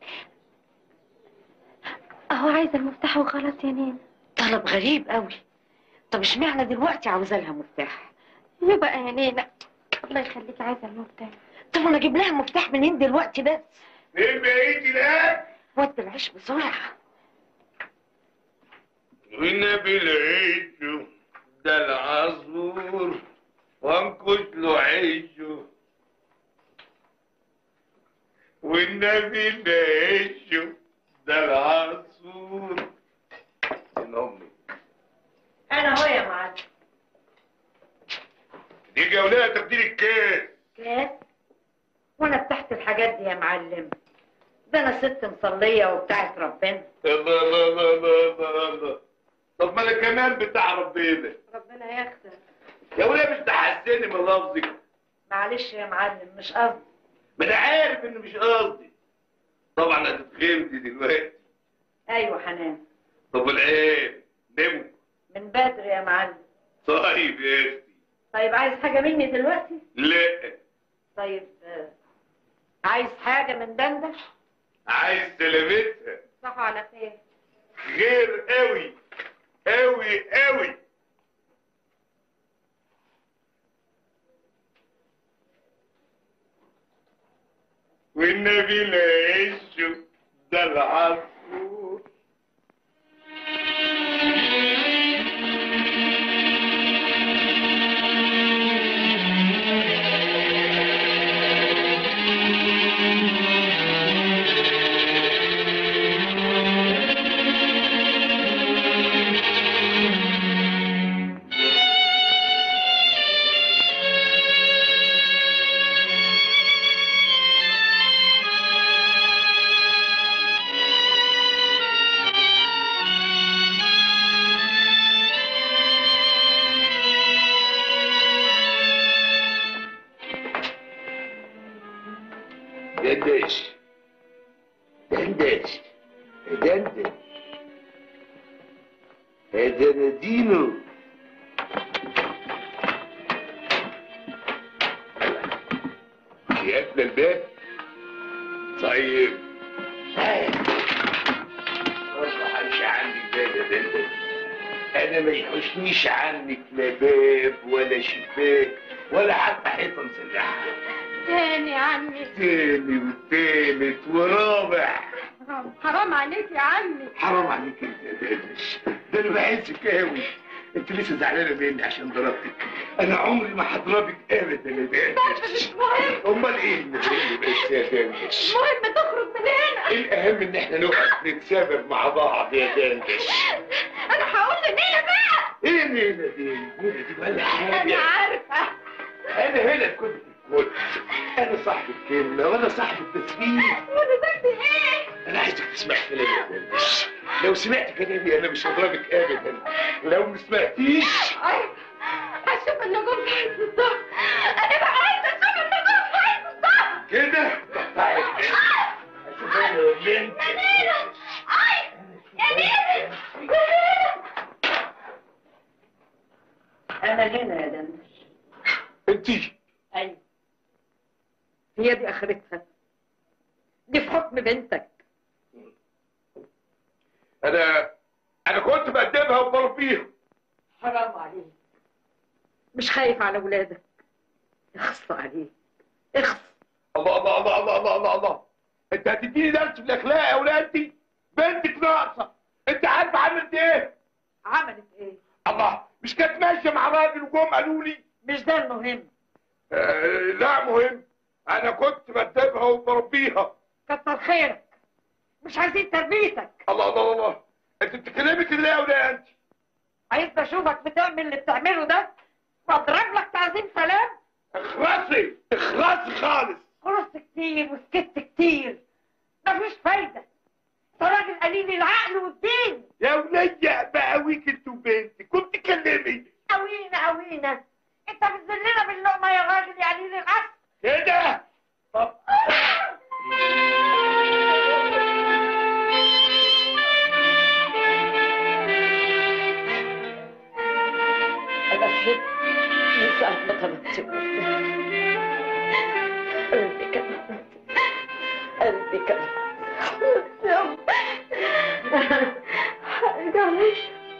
اهو عايزة المفتاح وخلاص يا نين طلب غريب قوي طب اشمعنى دلوقتي عاوزة لها مفتاح يبقى يا نينا الله يخليك عايزة المفتاح طب انا اجيب لها مفتاح منين دلوقتي بس فين بقيتي الاكل ودي العيش بسرعة والنبي العيش ده العصفور وانكت له عيشه والنبي العيش ده العصفور من امي انا هو يا معلم دي جولة تقدير الكاس كاس وانا بتحت الحاجات دي يا معلم ده انا ست مصلية وبتاعت ربنا الله الله الله الله الله الله طب ما انا كمان بتاع ربنا ربنا ياخدك يا وليه مش تحسني من لفظك معلش يا معلم مش قصدي ما انا عارف ان مش قصدي طبعا هتتخمدي دلوقتي ايوه حنان طب العيب نمو من بدري يا معلم طيب يا اختي طيب عايز حاجة مني دلوقتي لا طيب آه، عايز حاجة من دندش عايز سلامتها صح على خير غير قوي قوي قوي والنبي لا يعيش ده العصفور دندش دندش دندش هذا ندينه انا ما يحوشنيش عنك لا باب ولا شباك ولا حتى حيطه مسلحه تاني يا عمي تاني وتالت ورابع حرام حرام عليك يا عمي حرام عليك انت يا دادش ده انا بحسك قوي انت لسه زعلانه مني عشان ضربتك انا عمري ما هضربك ابدا يا دادش مش مهم امال ايه المهم بس يا دادش المهم تخرج من هنا الاهم ان احنا نقف نتسابق مع بعض يا دادش انا هقول لنينا بقى ايه مينا دي مينا دي ولا انا حاجه عارفه انا هنا كنت كنت انا صاحب الكلمه وانا صاحب التسبيح وانا ذنبي ايه انا عايزك تسمع كلامي يا دردش لو سمعت كلامي انا مش هضربك ابدا لو ما سمعتيش ايوه هشوف النجوم في عز الظهر انا بقى عايزه اشوف النجوم في عز الظهر كده تقطعي اشوف انا ولا انت يا نينا اي يا نينا يا نينا انا هنا يا دندش انت ايوه هي دي اخرتها دي في حكم بنتك انا انا كنت بقدمها وبربيها حرام عليك مش خايف على ولادك اخص عليك اخص الله الله الله الله الله الله الله انت هتديني درس في الاخلاق يا ولادي بنتك ناقصه انت عارفه عملت ايه عملت ايه الله مش كانت ماشيه مع راجل وجم قالوا لي مش ده المهم آه لا مهم انا كنت بقدمها وبربيها كتر خيرك مش عايزين تربيتك الله الله الله انت بتتكلمي كده ليه يا ولاد انت عايز اشوفك بتعمل اللي بتعمله ده واضرب لك تعظيم سلام اخرسي اخرسي خالص قرص كتير وسكت كتير مفيش فايدة انت راجل قليل العقل والدين يا ولية بقاويك انت وبنتي كنت تكلمي قوينا قوينا انت بتذلنا باللقمة يا راجل يا قليل العقل كده طب انا فهمت من ساعة ما طلبت قلبي كان قلبي كان معلش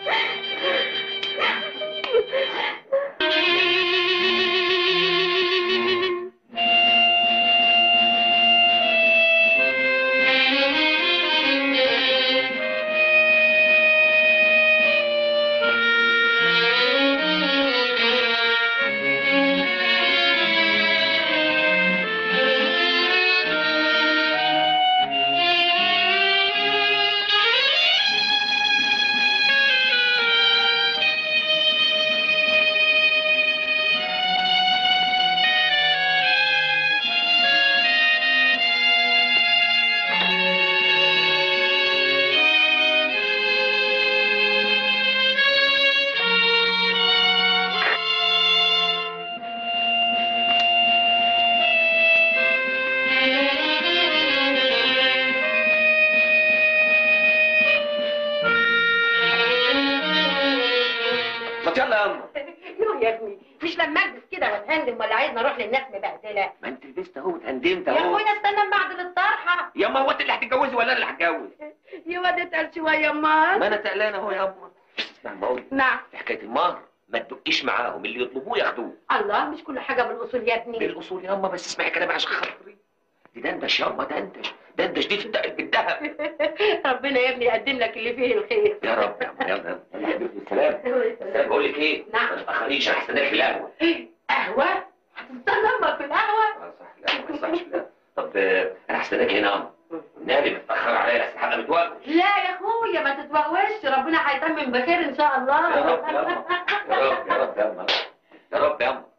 ما يلا يا اما يوه يا ابني مش لما البس كده واتهندم ولا عايزني اروح للناس مبهدله ما انت لبست اهو اتهندمت يا اهو اخويا استنى بعد الطرحه يا اما هو انت اللي هتتجوزي ولا انا اللي هتجوز يا واد اتقل شويه امال ما انا تقلان اهو يا اما اسمع بقول لك، نعم في حكايه المهر ما تدقيش معاهم اللي يطلبوه ياخدوه الله مش كل حاجه بالاصول يا ابني بالاصول يا اما بس اسمعي كلامي عشان خاطري دي دندش يا اما دندش دندش دي تتقل بالذهب ربنا يا ابني يقدم لك اللي فيه الخير يا رب يا اما يلا يلا يلا حبيبتي السلام السلام بقول لك ايه نعم. ما تتاخريش انا هستناك في القهوه قهوه هتستنى امك في القهوه اه صح القهوه ما يصحش في القهوة. طب آه، انا هستناك هنا يا اما نادي متاخر عليا لسه حد متوقف لا يا اخويا ما تتوهوش ربنا هيتمم بخير ان شاء الله يا رب يا اما يا رب يا رب يا اما يا رب يا اما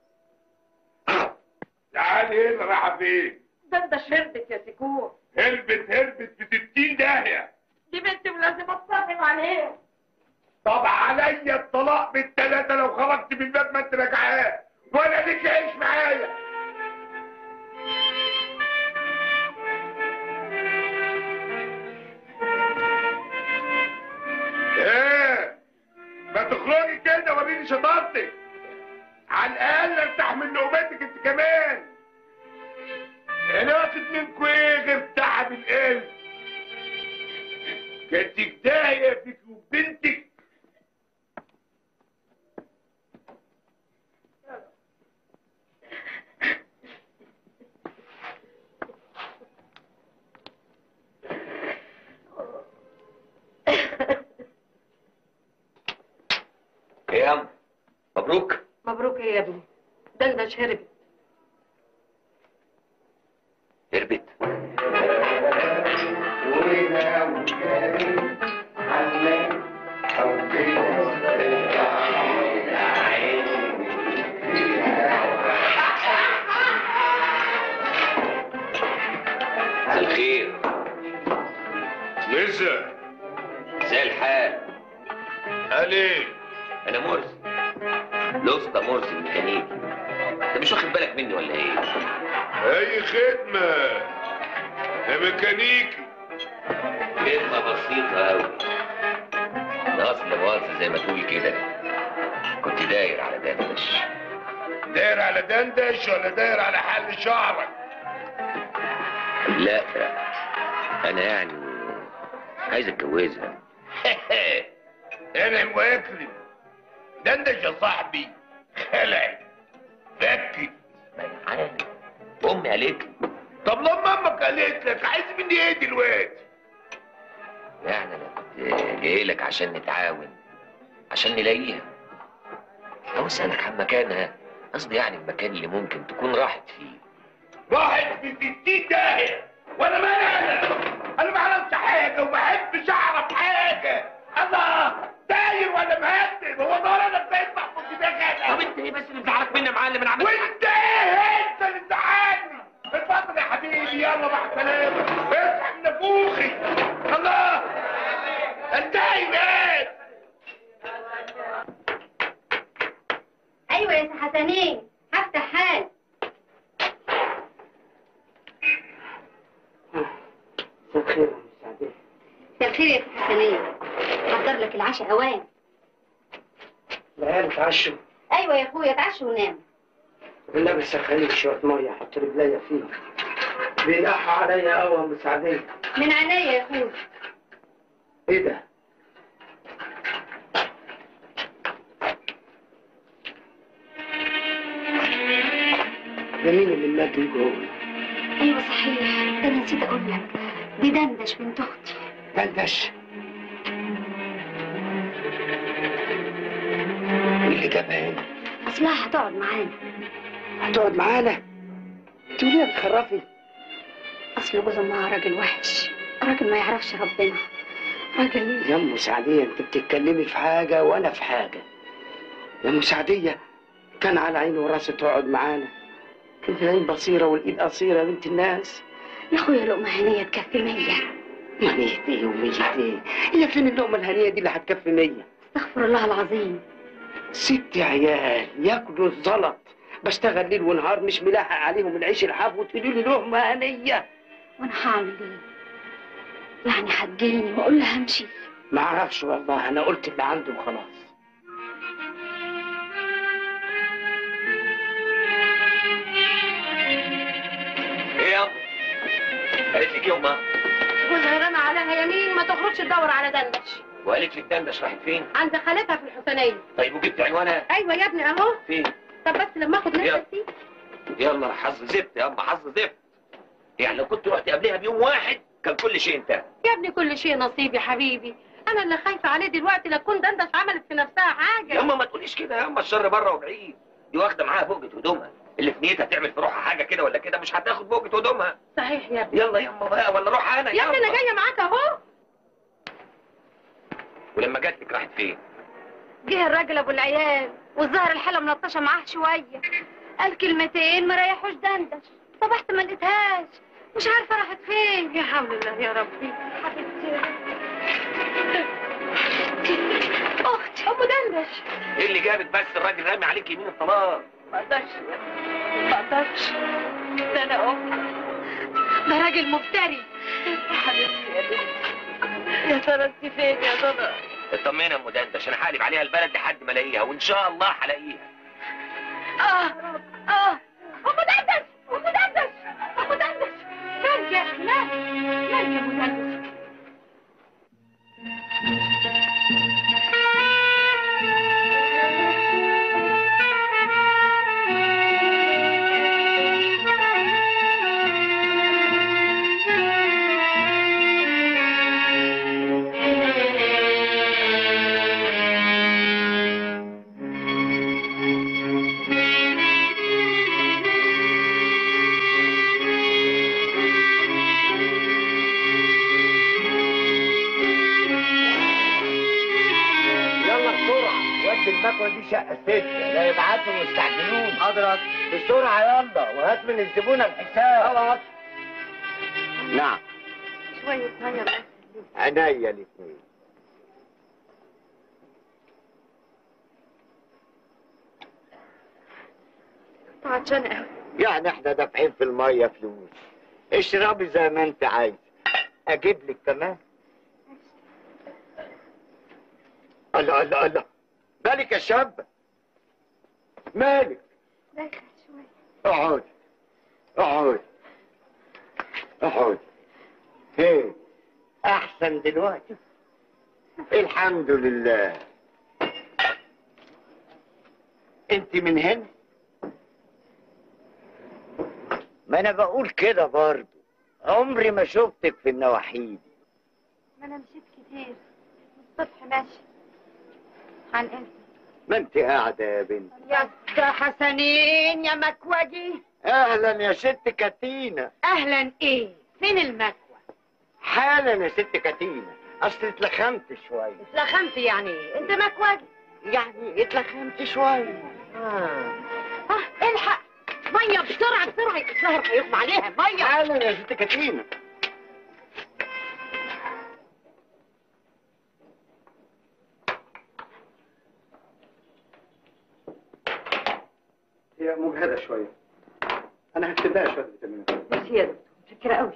تعالي هنا رايحه فين ده انت شربت يا سكور هربت هربت في 60 داهيه دي بنتي ولازم اتصرف عليها طب عليا الطلاق بالثلاثه لو خرجت من الباب ما انت راجعاه ولا ليك عيش معايا ايه ما تخرجي كده وريني شطارتك على الاقل ارتاح من نوبتك انت كمان انا واخد منكوا ايه غير تعب القلب كانت داهيه فيك وبنتك ايه يا عم مبروك مبروك ايه يا ابني دندش هربت هربت مساء الخير لسه زي الحال قال ايه انا مرسي الاسطى مرسي الميكانيكي انت مش واخد بالك مني ولا ايه اي خدمة يا ميكانيكي خدمة بسيطة أوي أنا أصل مؤاخذة زي ما تقول كده كنت داير على دندش داير على دندش ولا داير على حل شعرك لا أنا يعني عايز أتجوزها انا واكلم دندش يا صاحبي خلع فكي ما أنا عارف أمي قالت لي طب لما امك قالت لك عايز مني ايه دلوقتي يعني أنا كنت جاي لك عشان نتعاون عشان نلاقيها أو أسألك عن مكانها قصدي يعني المكان اللي ممكن تكون راحت فيه راحت في 60 داهية وانا مالي انا انا ما اعرفش حاجة وما بحبش اعرف حاجة الله داير ولا مهدد هو دور انا بقيت محفوظ دماغي طب أنت إيه بس اللي مزعلك مني يا معلم أنا عملت وانت ايه انت اللي زعلني اتفضل يا حبيبي يلا مع السلامة اصحى من نفوخي الله انتهي بقى ايوه يا سي حسنين هفتح حال خير مساعدين مساء الخير يا سي حسنين حضر لك العشاء اوان العيال اتعشوا ايوه يا اخويا اتعشى ونام والنبي سخني شوية مية حط رجليا فيه بيلحوا عليا قوي يا مساعدين من عينيا يا اخويا ايه ده؟ ده مين اللي مات جوه؟ ايوه صحيح ده انا نسيت اقول لك دي دندش بنت اختي دندش مين اللي جابها هنا؟ اصلها هتقعد معانا هتقعد معانا؟ تقولي يا بتخرفي اصل جوز امها راجل وحش راجل ما يعرفش ربنا راجل يا ام سعدية انت بتتكلمي في حاجة وانا في حاجة يا ام سعدية كان على عيني وراسي تقعد معانا كان في العين بصيرة والايد قصيرة يا بنت الناس يا اخويا لقمه هنيه تكفي مية مية ايه ومية ايه هي فين اللقمة الهنية دي اللي هتكفي مية استغفر الله العظيم ست عيال ياكلوا الزلط بشتغل ليل ونهار مش ملاحق عليهم العيش الحاف وتقولوا لي لقمة هنية وانا هعمل ايه يعني هتجيني واقول لها امشي ما اعرفش والله انا قلت اللي عندي وخلاص إيه يا أم؟ قالت لك إيه أمها؟ جوزها رمى عليها يمين ما تخرجش تدور على دندش وقالت لك دندش راحت فين؟ عند خالتها في الحسينية طيب وجبت عنوانها؟ ايوه يا ابني اهو فين؟ طب بس لما اخد يلا. نفسي يلا حظ زفت يا أم حظ زفت يعني لو كنت رحت قبلها بيوم واحد كان كل شيء انتهى يا ابني كل شيء نصيب يا حبيبي انا اللي خايفه عليه دلوقتي لا تكون دندش عملت في نفسها يا حاجه أما ما تقوليش كده يا أما الشر بره وبعيد دي واخدة معاها بوجة هدومها اللي في نيتها تعمل في روحها حاجة كده ولا كده مش هتاخد بوجة هدومها صحيح يا ابني يلا يا أما بقى ولا روح أنا يا ابني انا يلا. جايه معاك اهو ولما جات لك راحت فين؟ جه الراجل ابو العيال والظاهر الحاله ملطشه معاه شويه قال كلمتين ما ريحوش دندش صبحت ما لقيتهاش مش عارفه راحت فين يا حول الله يا ربي اختي ام دندش إيه اللي جابك بس الراجل رامي عليك يمين الطلاق؟ ما اقدرش يا ابني ما اقدرش ده انا ام ده راجل مفتري يا حبيبتي يا بنتي يا ترى انت فين يا ترى اطمني يا ام دندش انا هقلب عليها البلد لحد ما الاقيها وان شاء الله هلاقيها اه اه ام دندش ام دندش ام دندش مالك يا اخي مالك مالك يا ام دندش المكوه دي شقه ستة لا يبعتوا مستعجلون حضرتك بسرعه يلا وهات من الزبونه الحساب خلاص نعم شوية مية بس عينيا الاثنين كنت عطشانة قوي يعني احنا دافعين في الميه فلوس اشربي زي ما انت عايز اجيب لك كمان الله الله الله مالك يا شابه مالك دايخة شوية اقعد اقعد اقعد ايه احسن دلوقتي الحمد لله انت من هنا ما انا بقول كده برضه عمري ما شفتك في النواحي دي ما انا مشيت كتير الصبح ماشي عن ايه ما انت قاعده يا بنت يا ست حسنين يا مكوجي اهلا يا ست كاتينا اهلا ايه فين المكوى حالا يا ست كاتينا اصل اتلخمت شويه اتلخمت يعني ايه انت مكوجي يعني اتلخمت شويه اه اه الحق ميه بسرعه بسرعه السهر هيغمى عليها ميه حالا يا ست كاتينا هي مجهدة شوية أنا هكتب لها شوية فيتامينات بس يا دكتور متشكره قوي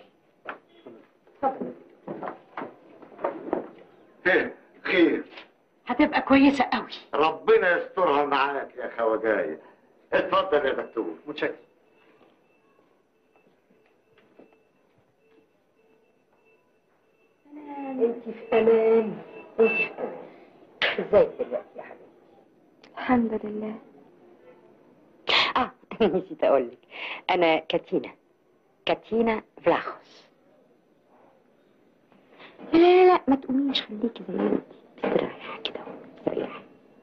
خير خير هتبقى كويسه قوي ربنا يسترها معاك يا خواجاية اتفضل يا دكتور متشكر انت في امان انت في امان ازيك دلوقتي يا حبيبي الحمد لله اه نسيت اقول لك انا كاتينا كاتينا فلاخوس لا لا لا ما تقوميش خليكي زي ما انتي استريحي كده استريحي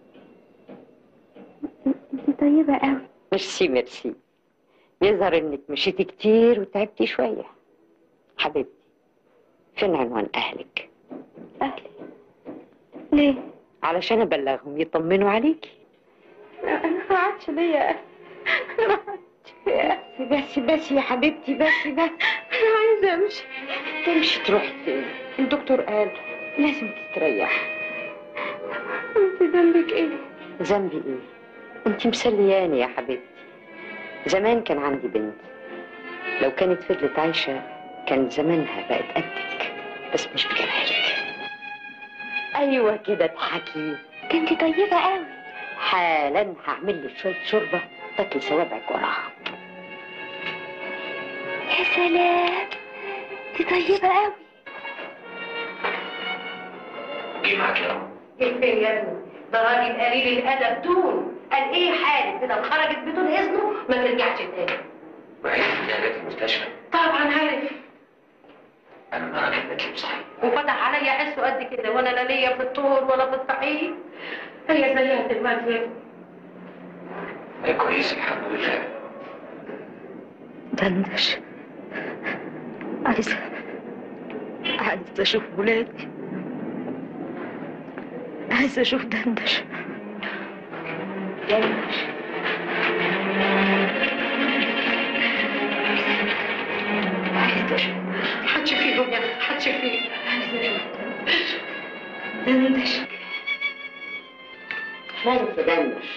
انتي طيبة قوي ميرسي ميرسي يظهر انك مشيتي كتير وتعبتي شويه حبيبتي فين عنوان اهلك اهلي ليه؟ علشان ابلغهم يطمنوا عليكي انا ما عادش ليا أهل. أنا ما عادش ليا أهل. بس بس يا حبيبتي بس بس انا عايزة امشي تمشي تروحي فين الدكتور قال لازم تستريحي انتي ذنبك ايه؟ ذنبي ايه انت مسلياني يا حبيبتي زمان كان عندي بنت لو كانت فضلت عايشة كان زمانها بقت قدك بس مش بجمالك ايوه كده اضحكي ده انتي طيبة قوي حالا هعمل لك شوية شوربة تاكلي صوابعك وراها يا سلام انتي طيبة قوي جه معاك يا رب ايه فين يا ابني ده راجل قليل الادب دون قال ايه حالك كده خرجت بدون اذنه ما ترجعش تاني وعرفت انها جت المستشفى طبعا عارف انا ما كانت لي صحيح وفتح عليا حسه قد كده وانا لا ليا في الطهر ولا في الصحيح هي زيها دلوقتي يا ابني هي كويس الحمد لله دندش عايزة عايزة اشوف ولادي عايزة اشوف دندش دندش عايزة اشوف حدش فيهم يا ابني حدش فيهم عايزة اشوف دندش مالك يا دندش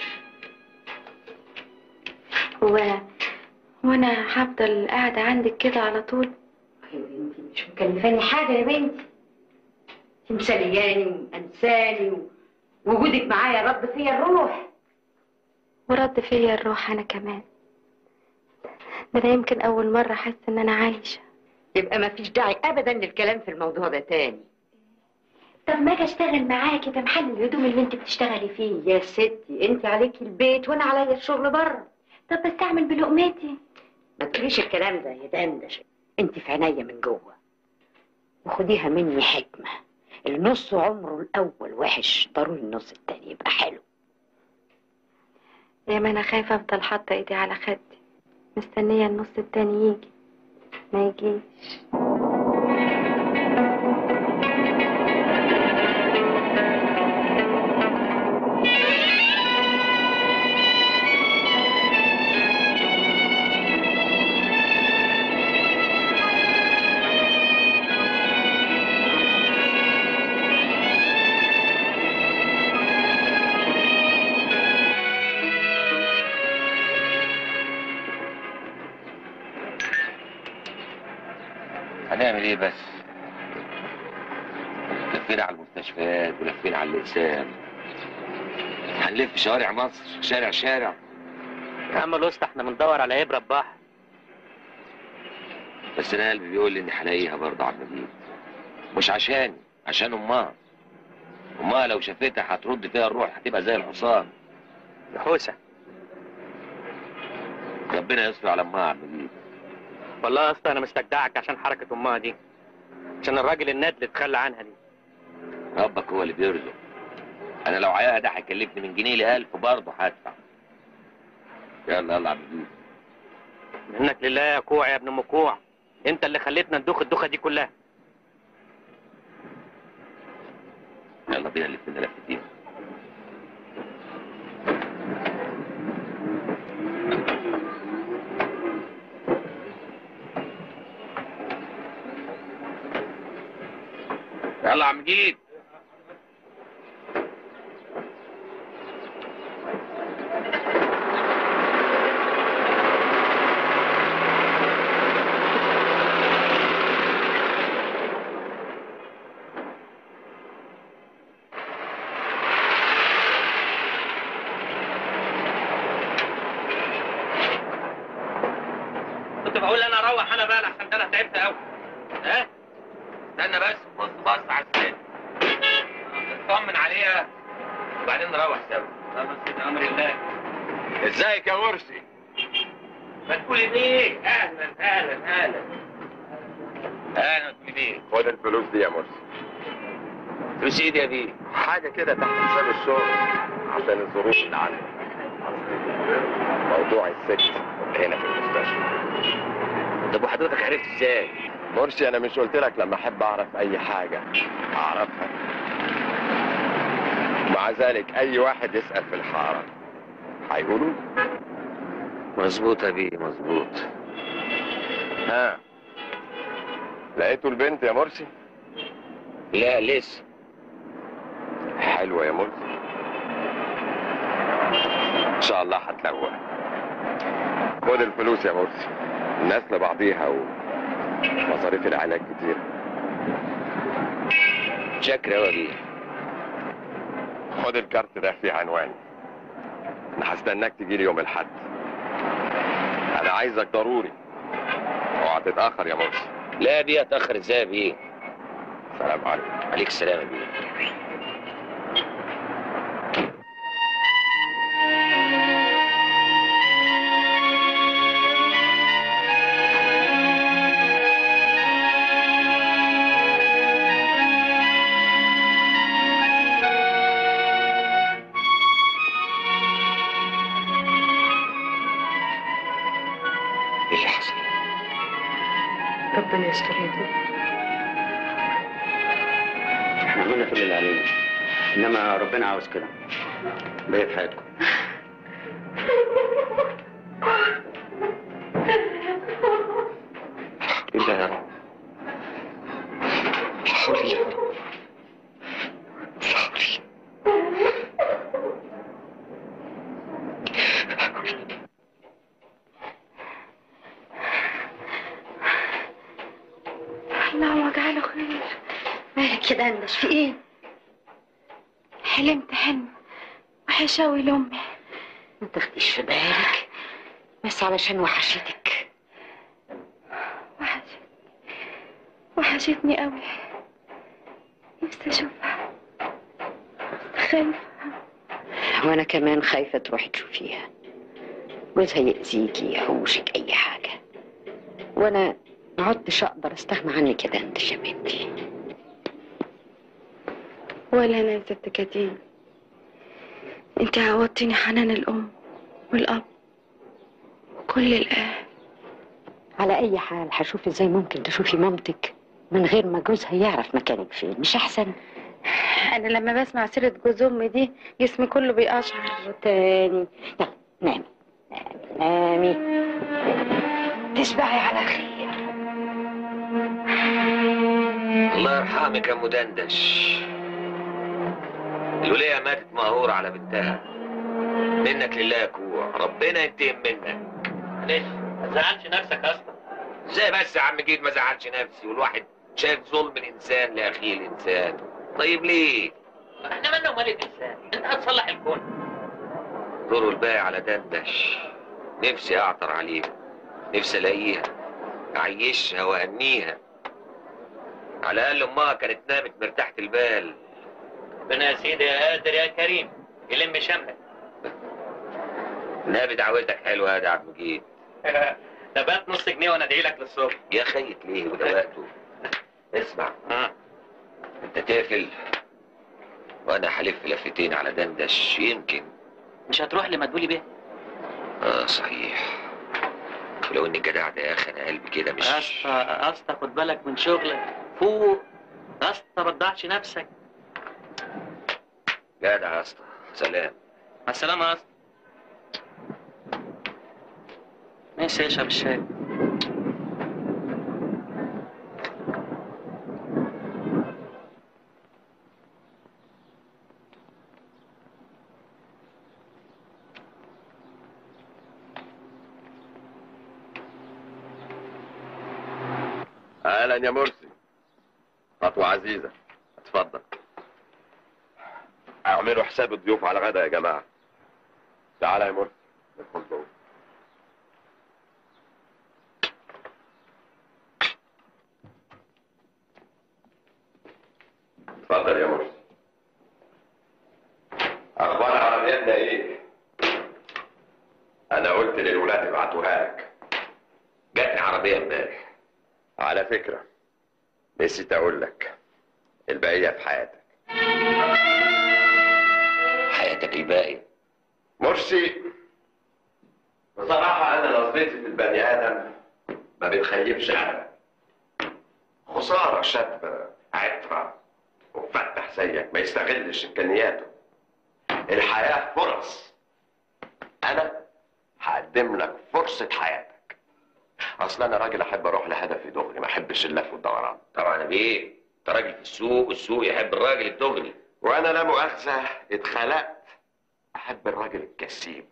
هو وانا هفضل قاعدة عندك كده على طول يا بنتي مش مكلفاني حاجة يا بنتي انت مسلياني وانساني ووجودك معايا رد فيا الروح ورد فيا الروح انا كمان ده انا يمكن اول مرة احس ان انا عايشة يبقى ما فيش داعي ابدا للكلام في الموضوع ده تاني طب ما اجي اشتغل معاكي في محل الهدوم اللي انت بتشتغلي فيه يا ستي انت عليكي البيت وانا عليا الشغل بره طب بس اعمل بلقمتي ما تقوليش الكلام ده يا دندش انت في عينيا من جوه وخديها مني حكمه النص عمره الاول وحش ضروري النص التاني يبقى حلو يا ما انا خايفة افضل حاطة ايدي على خدي مستنية النص التاني يجي ما يجيش هنعمل ايه بس لفينا على المستشفيات ولفينا على الاقسام هنلف شوارع مصر شارع شارع يا عم الوسط احنا بندور على ابره بحر بس انا قلبي بيقول لي اني هلاقيها برضه عبد المجيد مش عشاني عشان امها امها لو شافتها هترد فيها الروح هتبقى زي الحصان الحوسه ربنا يستر على امها يا عبد المجيد والله يا اسطى انا مستجدعك عشان حركه امها دي عشان الراجل الناد اللي اتخلى عنها دي ربك هو اللي بيرزق انا لو عياها ده هيكلفني من جنيه لألف برضه هدفع يلا يلا يا عبد المجيد منك لله يا كوع يا ابن ام كوع انت اللي خليتنا ندوخ الدوخه دي كلها يلا بينا نلف لفتين يلا يا عم جيد كنت بقول انا اروح انا بقى لحسن ده انا تعبت قوي ها استنى بس بص بص على الست اطمن عليها وبعدين نروح سوا خلاص كده امر الله ازيك يا مرسي ما تقولي بيه اهلا اهلا اهلا اهلا تقولي بيه خد الفلوس دي يا مرسي فلوس ايدي يا بيه حاجة كده تحت حساب الشغل عشان الظروف اللي عندك موضوع الست هنا في المستشفى طب وحضرتك عرفت ازاي؟ مرسي انا مش قلت لك لما احب اعرف اي حاجة اعرفها ومع ذلك اي واحد يسأل في الحارة هيقولوا مظبوط يا بيه مظبوط ها لقيتوا البنت يا مرسي لا لسه حلوة يا مرسي ان شاء الله هتلاقوها خد الفلوس يا مرسي الناس لبعضيها ومصاريف العلاج كتير شكرا يا بيه خد الكارت ده فيه عنواني انا هستناك تجيلي يوم الاحد انا عايزك ضروري اوعى تتاخر يا مرسي لا يا بيه اتاخر ازاي يا بيه؟ سلام عليكم عليك السلام يا بيه ايه اللي حصل؟ ربنا يستر يا دود احنا عملنا كل اللي علينا انما ربنا عاوز كده بقيت حياتكم انت يا رب حولي يا رب حولي اللهم اجعله خير مالك كده اندش في ايه حلمت حلم وحش اوي لامي ما تاخديش في بالك بس علشان وحشتك وحشتني وحشتني قوي نفسي اشوفها خايفه وانا كمان خايفه تروحي تشوفيها جوزها يأذيكي يحوشك اي حاجه وانا ما عدتش اقدر استغنى عنك كده انت يا بنتي ولا انا يا ست كتير انت عوضتني حنان الام والاب وكل الاهل على اي حال هشوف ازاي ممكن تشوفي مامتك من غير ما جوزها يعرف مكانك فين مش احسن انا لما بسمع سيره جوز امي دي جسمي كله بيقشعر تاني يلا نامي نامي نامي تصبحي على خير الله يرحمك يا مدندش الولية ماتت مهورة على بنتها منك لله يا كوع ربنا ينتقم منك معلش ما تزعلش نفسك اصلا ازاي بس يا عم جيد ما زعلش نفسي والواحد شايف ظلم الانسان لاخيه الانسان طيب ليه؟ احنا مالنا ومال الانسان انت هتصلح الكون دوروا الباقي على دندش نفسي اعطر عليها نفسي الاقيها اعيشها واهنيها على الاقل امها كانت نامت مرتاحه البال ربنا يا سيدي يا قادر يا كريم يلم شملك نبي دعوتك حلوه يا عبد المجيد ده بقت نص جنيه وانا ادعي لك للصبح يا خيط ليه وده وقته اسمع انت تقفل وانا هلف لفتين على دندش يمكن مش هتروح لمدبولي بيه اه صحيح ولو ان الجدع ده يا اخي انا قلبي كده مش اسطى اسطى خد بالك من شغلك فوق اسطى ما تضيعش نفسك جدع يا اسطى سلام مع السلامه يا اسطى ماشي اشرب الشاي اهلا يا مرسي خطوة عزيزة اتفضل اعملوا حساب الضيوف على غدا يا جماعة تعالى يا مرسي ندخل جوه اتفضل يا مرسي اخبار عربيتنا ايه انا قلت للولاد ابعتوها لك جاتني عربيه امبارح على فكرة نسيت أقول لك البقية في حياتك حياتك الباقي مرسي بصراحة أنا نظرتي في البني آدم ما بتخيبش أبدا خسارة شاب عطرة ومفتح زيك ما يستغلش إمكانياته الحياة فرص أنا هقدم لك فرصة حياتك أصل أنا راجل أحب أروح لهدفي دغري ما أحبش اللف والدوران طبعا يا بيه انت راجل في السوق والسوق يحب الراجل الدغري وأنا لا مؤاخذة اتخلقت أحب الراجل الكسيب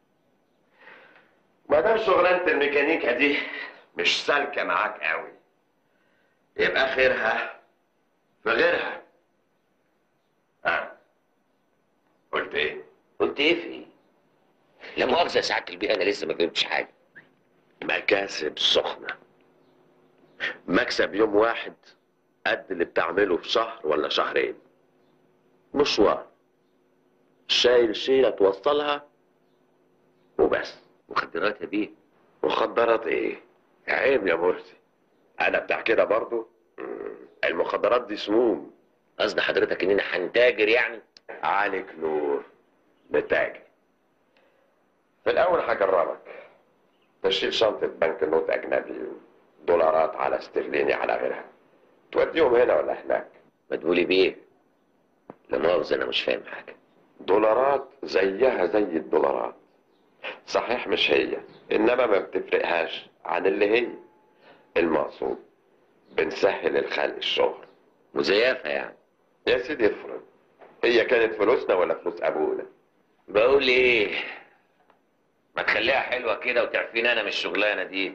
ما دام شغلانة الميكانيكا دي مش سالكة معاك قوي يبقى خيرها في غيرها ها قلت ايه؟ قلت ايه في ايه؟ لا مؤاخذه يا سعاده البيه انا لسه ما فهمتش حاجه مكاسب سخنة مكسب يوم واحد قد اللي بتعمله في شهر ولا شهرين مشوار شايل شيلة توصلها وبس مخدرات يا بيه مخدرات ايه؟ عيب يا مرسي انا بتاع كده برضو مم، المخدرات دي سموم قصد حضرتك اننا هنتاجر يعني عليك نور نتاجر في الاول هجربك تشيل شنطة بنك نوت اجنبي دولارات على استرليني على غيرها توديهم هنا ولا هناك ما تقولي بيه لا مؤاخذه انا مش فاهم حاجه دولارات زيها زي الدولارات صحيح مش هي انما ما بتفرقهاش عن اللي هي المقصود بنسهل الخلق الشغل مزيفه يعني يا سيدي افرض هي كانت فلوسنا ولا فلوس ابونا بقول ايه ما تخليها حلوه كده وتعفيني انا من الشغلانه دي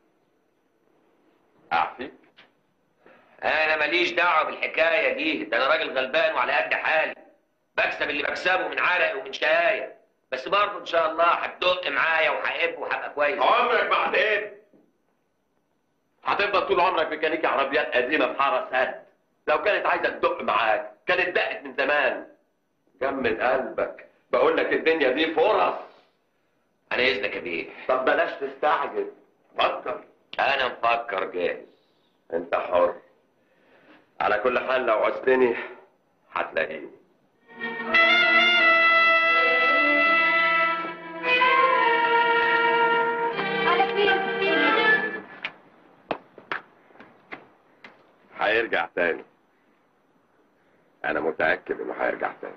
اعفيك انا ماليش دعوه بالحكايه دي ده انا راجل غلبان وعلى قد حالي بكسب اللي بكسبه من عرقي ومن شقايا بس برضه ان شاء الله هتدق معايا وهحب وهبقى كويس عمرك ما هتقب هتفضل طول عمرك ميكانيكي عربيات قديمه في حاره سد لو كانت عايزه تدق معاك كانت دقت من زمان جمد قلبك بقول لك الدنيا دي فرص انا اذنك يا بيه طب بلاش تستعجل فكر انا مفكر جاهز انت حر على كل حال لو عوزتني هتلاقيني على فين؟ هيرجع تاني انا متاكد انه هيرجع تاني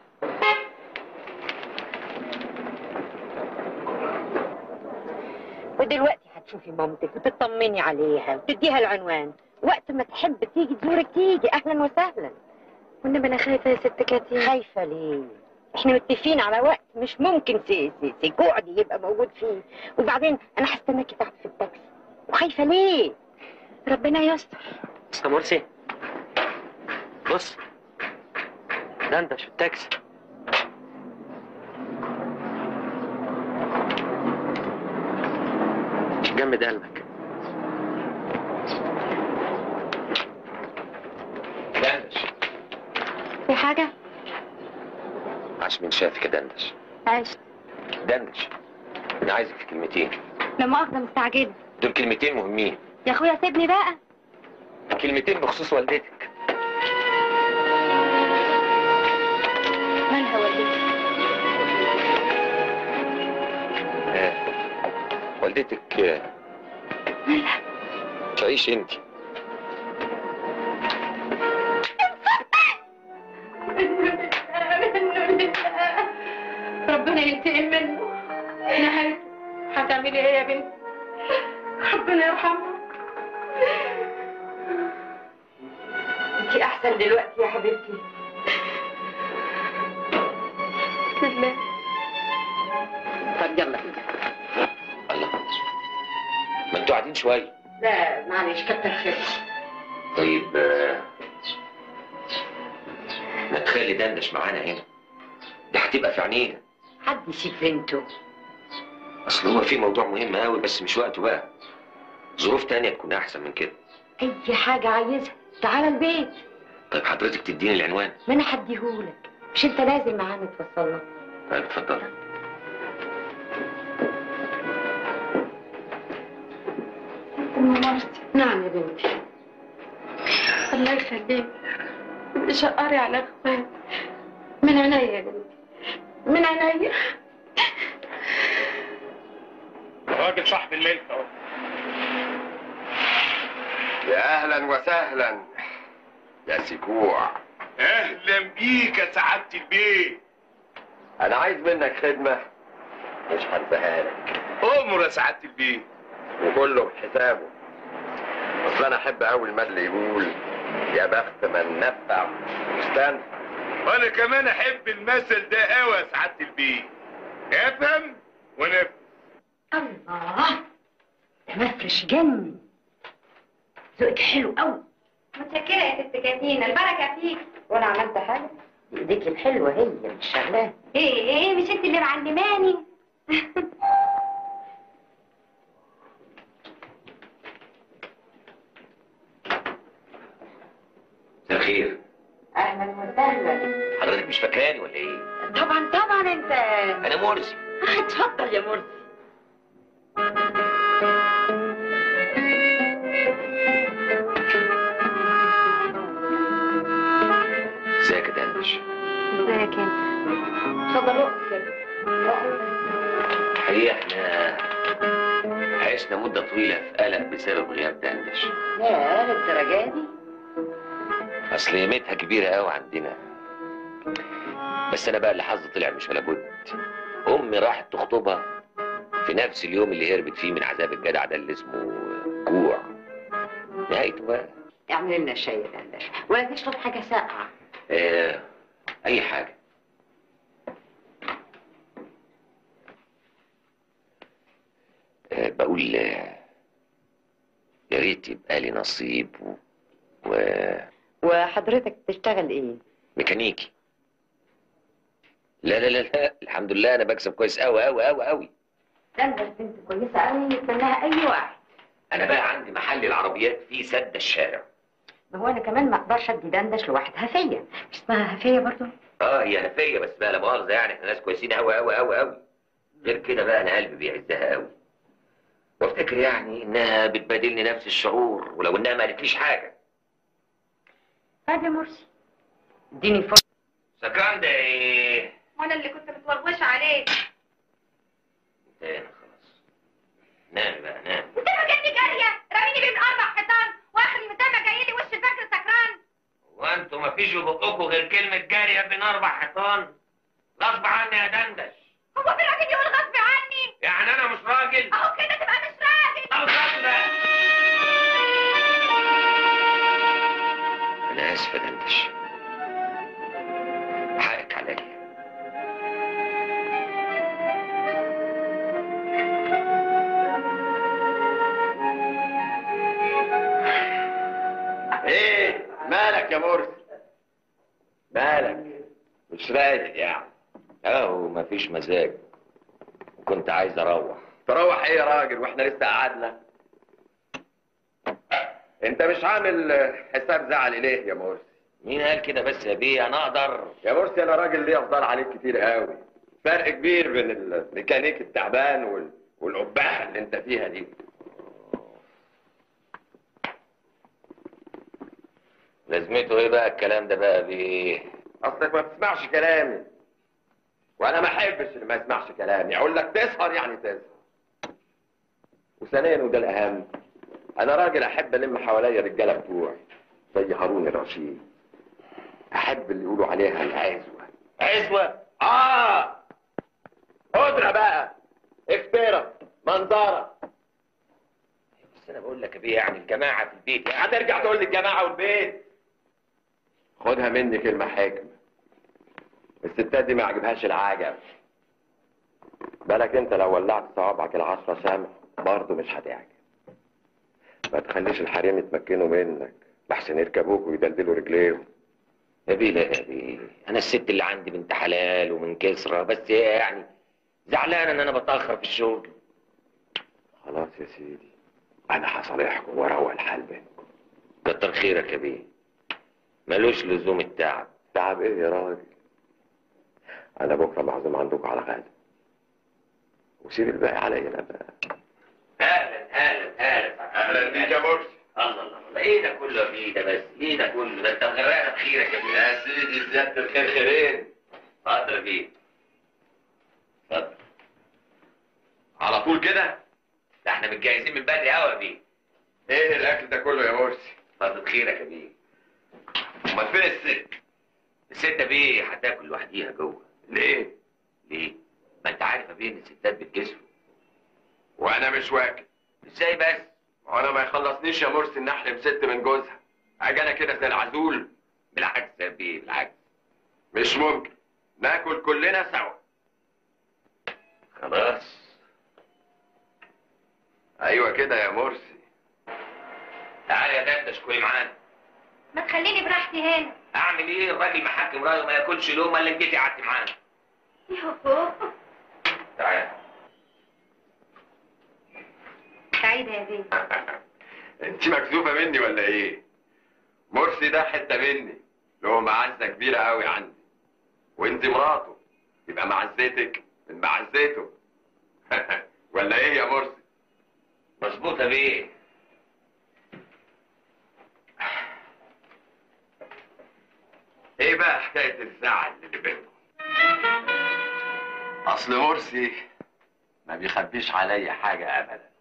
ودلوقتي هتشوفي مامتك وتطمني عليها وتديها العنوان وقت ما تحب تيجي تزورك تيجي اهلا وسهلا والنبي انا خايفه يا ست كاتيا خايفه ليه احنا متفقين على وقت مش ممكن سي سي سي قعدي يبقى موجود فيه وبعدين انا هستناكي تحت في التاكسي وخايفة ليه؟ ربنا يستر بس يا مرسي بص دندش في التاكسي جمد قلبك دندش في حاجة؟ عاش من شافك يا دندش عشت دندش انا عايزك في كلمتين لا مؤاخذة مستعجلة دول كلمتين مهمين يا اخويا سيبني بقى كلمتين بخصوص والدتك مالها والدتي آه. والدتك آه، مالها تعيش انت ربنا ينتقم منه نهايته هتعملي ايه يا بنتي ربنا يرحمها انت احسن دلوقتي يا حبيبتي بسم الله طب يلا الله ما انتوا قاعدين شويه لا معلش كتر خيرك طيب آه، ما تخلي دندش معانا هنا دي هتبقى في عينينا حد يسيب بنته اصل هو في موضوع مهم قوي بس مش وقته بقى ظروف تانية تكون احسن من كده اي حاجة عايزها تعالى البيت طيب حضرتك تديني العنوان ما انا هديهولك مش انت لازم معانا توصلنا طيب اتفضل مرتي نعم يا بنتي الله يخليك شقري على اخوان من عينيا يا بنتي من عينيا راجل صاحب الملك اهو يا اهلا وسهلا يا سكوع اهلا بيك يا سعاده البيت انا عايز منك خدمه مش هنساها لك امر يا سعاده البيت وكله بحسابه اصل انا احب قوي المثل يقول يا بخت من نفع واستنفع وانا كمان احب المثل ده قوي يا سعاده البيت افهم ونفهم الله ده مفرش جنن ذوقك حلو قوي متشكرة يا ست كاتينا البركة فيك وانا عملت حاجة ايديك الحلوة هي مش شغلانة ايه ايه مش انت اللي معلماني مساء الخير اهلا وسهلا حضرتك مش فاكراني ولا ايه طبعا طبعا انت انا مرسي اتفضل يا مرسي ازيك يا دندش ازيك انت اتفضل اقف كده الحقيقه احنا عشنا مده طويله في قلق بسبب غياب دندش يا للدرجة دي اصل قيمتها كبيره قوي عندنا بس انا بقى اللي حظي طلع مش ولا بد امي راحت تخطبها في نفس اليوم اللي هربت فيه من عذاب الجدع ده اللي اسمه جوع نهايته بقى اعمل لنا شاي يا دندش ولا تشرب حاجة ساقعة آه اي حاجه آه بقول آه، يا ريت يبقى لي نصيب و... و... وحضرتك بتشتغل ايه؟ ميكانيكي لا لا لا لا الحمد لله انا بكسب كويس قوي قوي قوي قوي دندش بنت كويسة قوي يتمناها اي واحد انا بقى عندي محل العربيات في سد الشارع ما هو انا كمان ما اقدرش ادي دندش لواحد هفية مش اسمها هفية برضو اه هي هفيه بس بقى لا مؤاخذه يعني احنا ناس كويسين قوي قوي قوي قوي غير كده بقى انا قلبي بيعزها قوي وافتكر يعني انها بتبادلني نفس الشعور ولو انها ما قالتليش حاجه طيب يا مرسي اديني فرصة سكران ده ايه؟ وانا اللي كنت متوغوشة عليك تاني خلاص نام بقى نام انت فاكرني جارية راميني بين اربع حيطان واخري متابع جاي لي وش الفجر سكران وانتوا ما فيش في بقكم غير كلمه جاريه بين اربع حيطان غصب عني يا دندش هو في راجل يقول غصب عني يعني انا مش راجل اهو كده تبقى مش راجل طب صدق انا اسف يا دندش حقك عليا مالك يا مرسي مالك مش رايق يعني اهو مفيش مزاج كنت عايز اروح تروح ايه يا راجل واحنا لسه قعدنا انت مش عامل حساب زعل اليه يا مرسي مين قال كده بس يا بيه انا اقدر يا مرسي انا راجل ليه افضل عليك كتير قوي فرق كبير بين الميكانيك التعبان وال... والقباحه اللي انت فيها دي لازمته ايه بقى الكلام ده بقى بيه اصلك ما بتسمعش كلامي وانا ما احبش اللي ما يسمعش كلامي اقول لك تسهر يعني تسهر وثانيا وده الاهم انا راجل احب الم حواليا الرجاله بتوعي زي هارون الرشيد احب اللي يقولوا عليها العزوه عزوه اه قدره بقى افترا منظره بس انا بقول لك يا بيه يعني الجماعه في البيت يعني هترجع تقول لي الجماعه والبيت خدها مني كلمه حكمه الستات دي ما عجبهاش العجب بالك انت لو ولعت صوابعك العشرة شمع برضه مش هتعجب ما تخليش الحريم يتمكنوا منك لحسن يركبوك ويدلدلوا رجليهم يا بيه لا يا بيه انا الست اللي عندي بنت حلال ومن كسرى بس هي يعني زعلانه ان انا بتاخر في الشغل خلاص يا سيدي انا هصالحكم واروق الحال بينكم كتر خيرك يا بيه ملوش لزوم التعب تعب ايه يا راجل انا بكره معزوم عندكم على غدا وسيب الباقي عليا انا بقى اهلا اهلا اهلا اهلا بيك يا مرسي الله الله الله ايه ده كله يا بيه ده بس ايه ده كله ده انت مغرقنا بخيرك يا بيه يا سيدي زياده الخير خيرين اتفضل يا بيه اتفضل على طول كده ده احنا متجهزين من بدري قوي يا بيه ايه الاكل ده كله يا مرسي اتفضل خيرك يا بيه امال فين الست الست بيه هتاكل لوحديها جوه ليه ليه؟ ما انت عارف يا بيه ان الستات بتكسفوا وانا مش واكل ازاي بس؟ وانا ما يخلصنيش يا مرسي ان احرم ست من جوزها اجي انا كده زي العزول بالعكس يا بيه بالعكس مش ممكن ناكل كلنا سوا خلاص ايوه كده يا مرسي تعالى يا دندش كلي معانا ما تخليني براحتي هنا اعمل ايه الراجل محكم رايه ما ياكلش لقمه الا إن جيتي قعدت معانا يوه تعالى سعيدة يا بيه انت مكذوبه مني ولا ايه مرسي ده حته مني له معزه كبيره قوي عندي وانت مراته يبقى معزتك من معزته ولا ايه يا مرسي مظبوط يا بيه ايه بقى حكايه الزعل اللي بينكم اصل مرسي ما بيخبيش عليا حاجه ابدا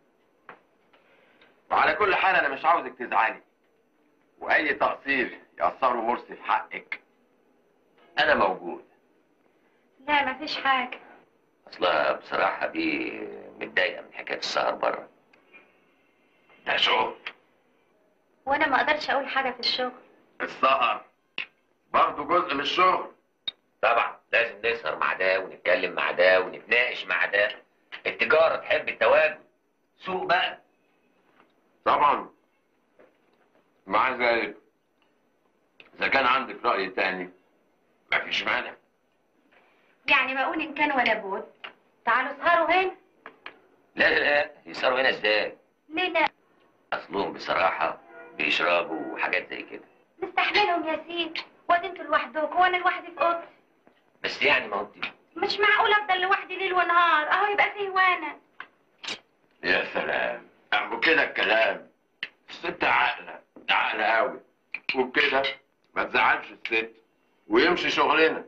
وعلى كل حال انا مش عاوزك تزعلي واي تقصير يأثره مرسي في حقك انا موجود لا مفيش حاجة اصلها بصراحه دي متضايقه من حكايه السهر بره ده شغل وانا ما اقدرش اقول حاجة في الشغل السهر برضه جزء من الشغل طبعا لازم نسهر مع ده ونتكلم مع ده ونتناقش مع ده التجاره تحب التواجد سوق بقى طبعا مع ذلك اذا كان عندك راي تاني مفيش مانع يعني بقول ان كان ولا بد تعالوا اسهروا هنا لا لا لا يسهروا هنا ازاي ليه لا اصلهم بصراحه بيشربوا وحاجات زي كده نستحملهم يا سيدي وادي انتوا لوحدكم وانا لوحدي في اوضتي بس يعني ما هو انت مش معقول افضل لوحدي ليل ونهار اهو يبقى فيه وانا يا سلام اهو كده الكلام الست عاقله عاقله قوي وبكده ما تزعلش الست ويمشي شغلنا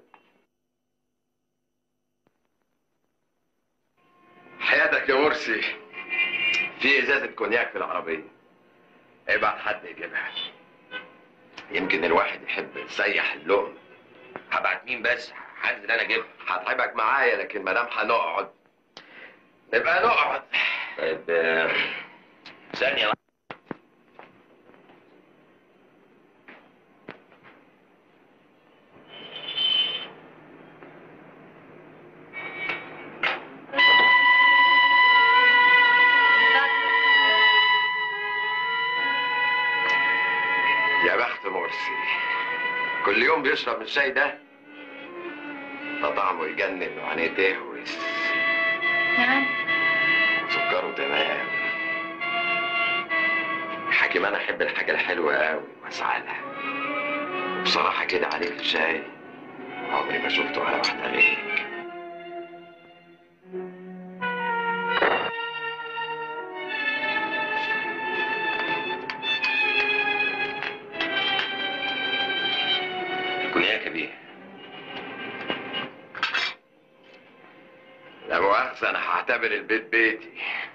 حياتك يا مرسي في ازازه كونياك في العربيه ابعت حد يجيبها يمكن الواحد يحب يسيح اللقمه هبعت مين بس هنزل انا اجيبها هتعبك معايا لكن ما دام هنقعد نبقى نقعد طيب آه، ثانيه واحدة. يا بخت مرسي يوم بيشرب من الشاي ده ده طعمه يجنن وعينيه تهوس نعم سكره تمام حكيم انا احب الحاجه الحلوه قوي واسعى لها بصراحه كده عليك الشاي عمري ما شفته على واحده غيرك كن يا كبير لا مؤاخذة أنا هعتبر البيت بيتي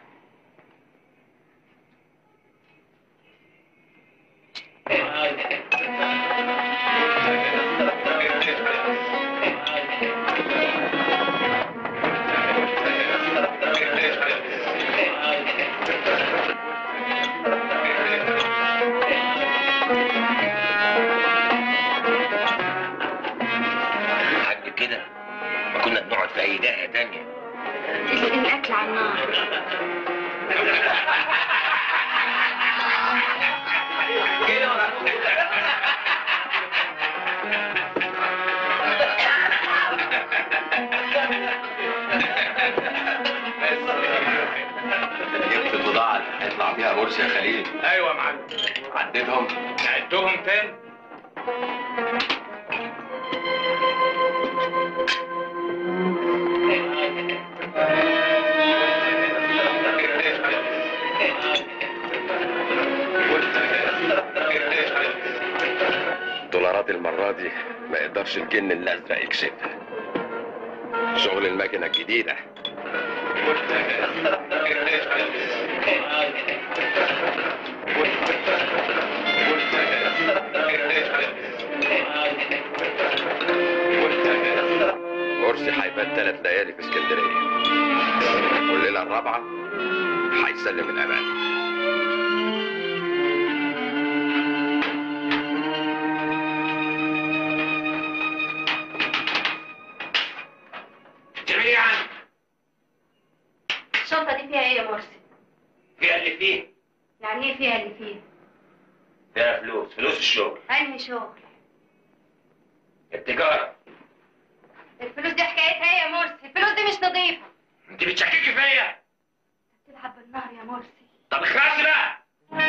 حاج كده ما كنا بنقعد في اي دقه تانية الاكل على النار جبت البضاعة اللي هيطلع بيها مرسي يا خليل ايوه يا معلم عديتهم عدتهم فين؟ دولارات المرة دي ما يقدرش الجن الأزرق يكشفها شغل المكنة الجديدة مرسي هيبات ثلاث ليالي في اسكندرية والليلة الرابعة هيسلم الأمان تعمل ايه عنك؟ الشنطة دي فيها ايه يا مرسي؟ فيها اللي فيه يعني ايه فيها اللي فيها؟ فيها فلوس فلوس الشغل انهي شغل؟ التجاره الفلوس دي حكايتها ايه يا مرسي؟ الفلوس دي مش نظيفة انت بتشككي فيا بتلعب بالنار يا مرسي طب اخلصي بقى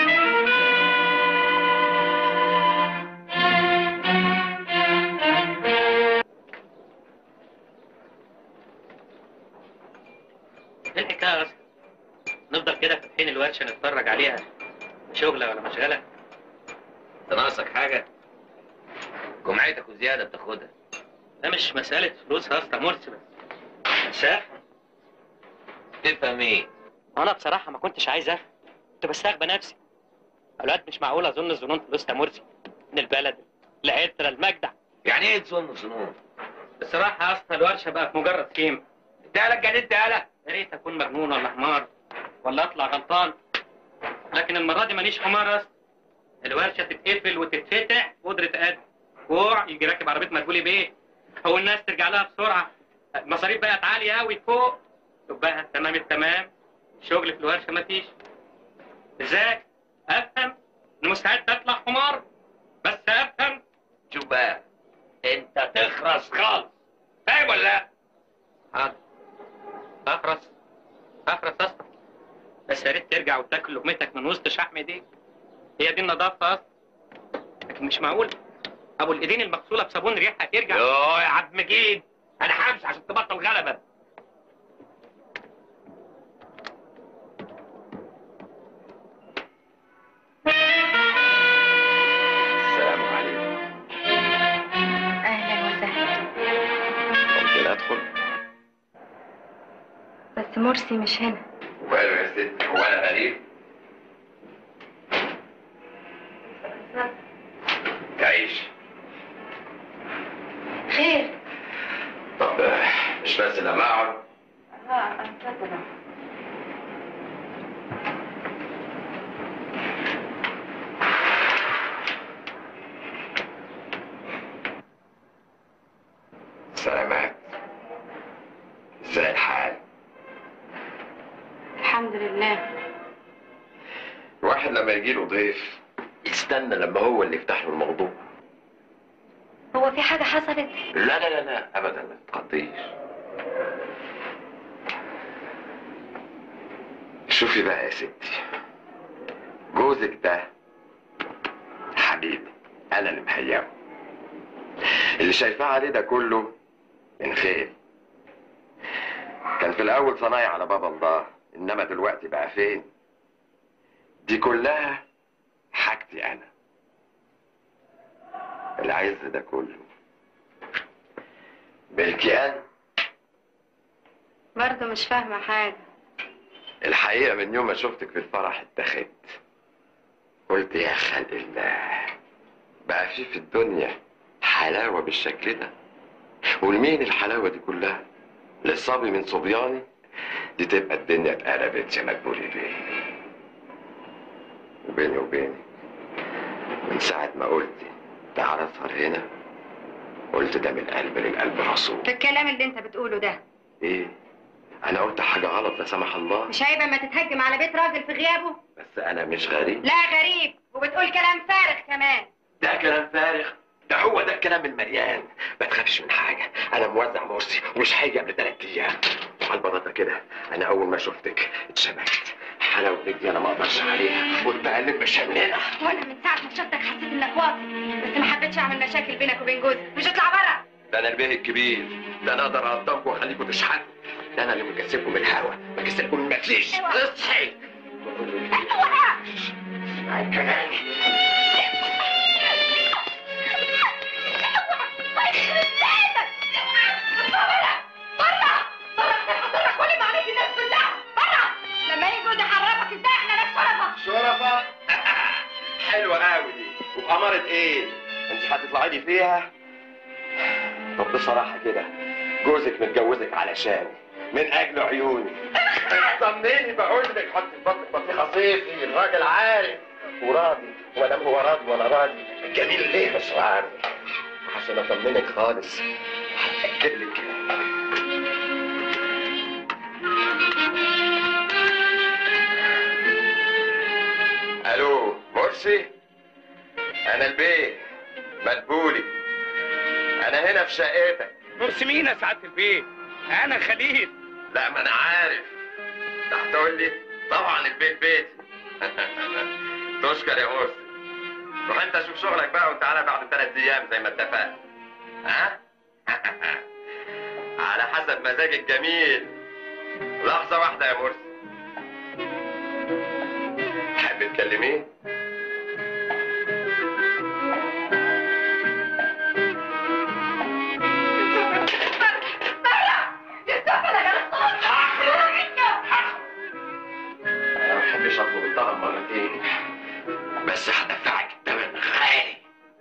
ايه الحكايه اصلا؟ نفضل كده فاتحين الورشه نتفرج عليها شغله ولا مشغله؟ انت ناقصك حاجه جمعتك وزياده بتاخدها ده مش مساله فلوس يا اسطى مرسي بس مساء تفهم ايه انا بصراحه ما كنتش عايز افهم كنت بستغبى نفسي الوقت مش معقول اظن الظنون فلوس يا مرسي من البلد العتره المجدع يعني ايه تظن ظنون بصراحه يا اسطى الورشه بقت مجرد كيم انت قالك جننت قالك يا ريت اكون مجنون ولا حمار ولا اطلع غلطان لكن المره دي مانيش حمار يا اسطى الورشه تتقفل وتتفتح قدره قد جوع يجي راكب عربيه مدبولي بيه هو الناس ترجع لها بسرعه المصاريف بقت عاليه قوي فوق تبقى تمام التمام شغل في الورشه مفيش ازاي افهم ان مستعد اطلع حمار بس افهم شوف بقى انت تخرس خالص فاهم ولا لا حاضر اخرس اخرس اصلا بس يا ريت ترجع وتاكل لقمتك من وسط شحم ايديك هي دي النظافه اصلا لكن مش معقول ابو الايدين المغسوله بصابون ريحها ترجع يوه يا عبد مجيد انا همشي عشان تبطل غلبه السلام عليكم اهلا وسهلا ممكن أدخل بس مرسي مش هنا وقالوا يا ست هو أنا غريب تعيش خير طب آه، مش بس لما أقعد اه اتفضل سلامات ازاي الحال الحمد لله الواحد لما يجي له ضيف يستنى لما هو اللي يفتح له الموضوع هو في حاجة حصلت؟ لا لا لا لا ابدا ما تتخضيش شوفي بقى يا ستي جوزك ده حبيبي انا اللي مهيئه اللي شايفاه عليه ده كله من خير كان في الاول صنايع على باب الله انما دلوقتي بقى فين دي كلها حاجتي انا العز ده كله ملكي انا برضه مش فاهمة حاجة الحقيقة من يوم ما شفتك في الفرح اتخذت قلت يا خلق الله بقى في في الدنيا حلاوة بالشكل ده ولمين الحلاوة دي كلها للصبي من صبياني دي تبقى الدنيا اتقلبت يا مدبولي بيه وبيني وبينك من ساعة ما قلتي تعالى اسهر هنا قلت ده من القلب للقلب رسول في الكلام اللي انت بتقوله ده ايه انا قلت حاجة غلط لا سمح الله مش عيب اما تتهجم على بيت راجل في غيابه بس انا مش غريب لا غريب وبتقول كلام فارغ كمان ده كلام فارغ ده هو ده الكلام المليان ما تخافش من حاجة أنا موزع مرسي ومش هيجي قبل ثلاث أيام وعلى البلاطة كده أنا أول ما شفتك اتشبكت حلاوتك دي أنا ما أقدرش عليها والمقلب مش همنا وانا من ساعة ما شفتك حسيت انك واطي بس ما حبيتش اعمل مشاكل بينك وبين جوزك مش اطلع بره ده أنا البيه الكبير ده أنا أقدر أقدمكم وأخليكم تشحتوا ده أنا اللي مكسبكم من الهوا مكسبكم من المفيش اصحي اسمعي كلامي لما يجوا يحركك ازاي احنا ناس شرفة شرفة حلوة قوي دي وبأمارة ايه؟ انت هتطلعي لي فيها؟ طب بصراحة كده جوزك متجوزك علشان من أجل عيوني طمني بقول لك حط في بطنك بطيخة صيفي الراجل عارف وراضي وما دام هو راضي ولا راضي الجميل ليه مش راضي عشان أطمنك خالص هتأكد لك الو مرسي انا البيه مدبولي انا هنا في شقتك مرسي مين يا سعاده البيت انا خليل لا ما انا عارف انت هتقول لي طبعا البيت بيتي تشكر يا مرسي روح انت شوف شغلك بقى وتعالى بعد ثلاث ايام زي ما اتفقنا ها على حسب مزاجك جميل لحظة واحدة يا مرسي تحب تكلميه؟ انا ما بحبش اطلب الطلب مرتين بس هدفعك الثمن غالي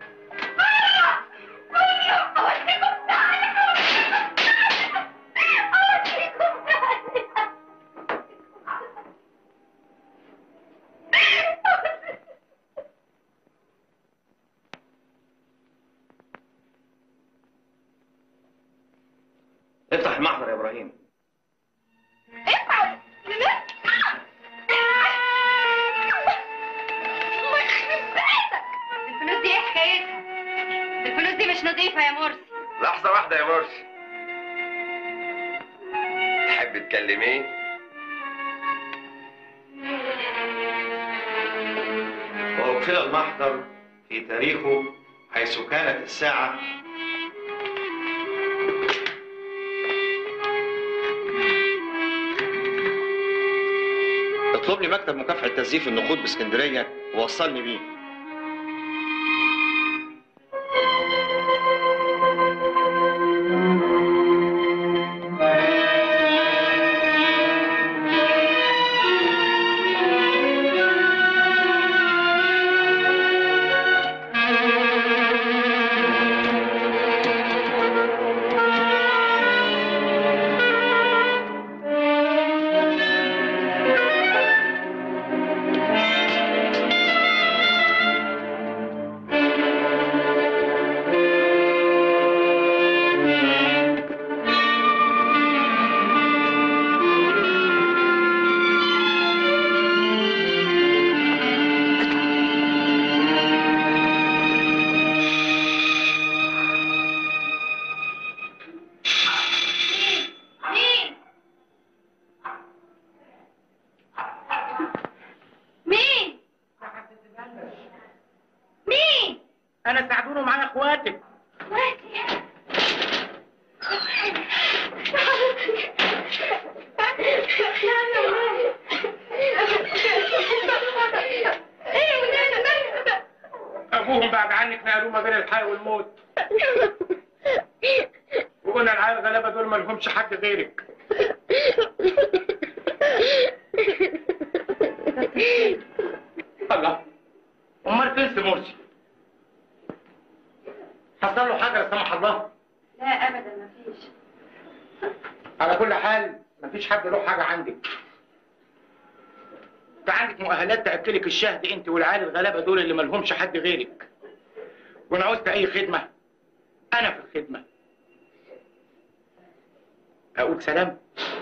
افتح المحضر يا ابراهيم الفلوس دي ايه حكايتها؟ الفلوس دي مش نظيفة يا مرسي لحظة واحدة يا مرسي تحب تكلميه؟ وأقفل المحضر في تاريخه حيث كانت الساعة اطلب لي مكتب مكافحة تزييف النقود باسكندرية ووصلني بيه انا ساعدوني معايا اخواتك ابوهم بعد عنك نقلوه ما بين الحي والموت وقلنا العيال الغلابه دول ما لهمش حد غيرك الله امال فين سي مرسي حصل له حاجه لا سمح الله لا ابدا مفيش على كل حال مفيش حد له حاجه عندك انت عندك مؤهلات تاكلك الشهد انت والعيال الغلابه دول اللي مالهمش حد غيرك وانا عوزت اي خدمه انا في الخدمه اقول سلام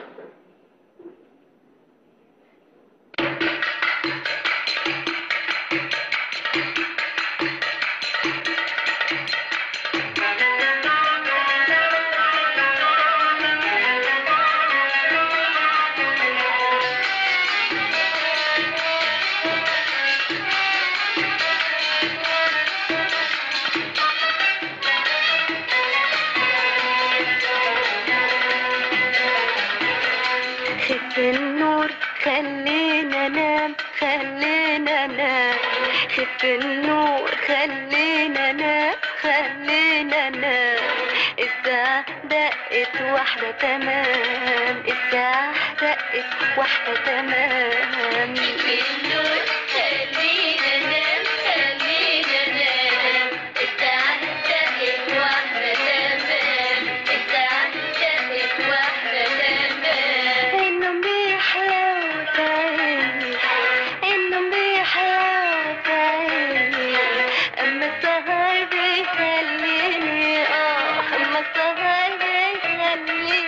خف النور خلينا نام خلينا نام خف النور خلينا نام خلينا نام الساعة دقت واحدة تمام الساعة دقت واحدة تمام خف النور خلينا نام خلينا نام الساعة دقت واحدة تمام الساعة دقت واحدة تمام النوم بيحلو في عيني النوم بيحلو في عيني أما السهر بيخليني آه أما السهر بيخليني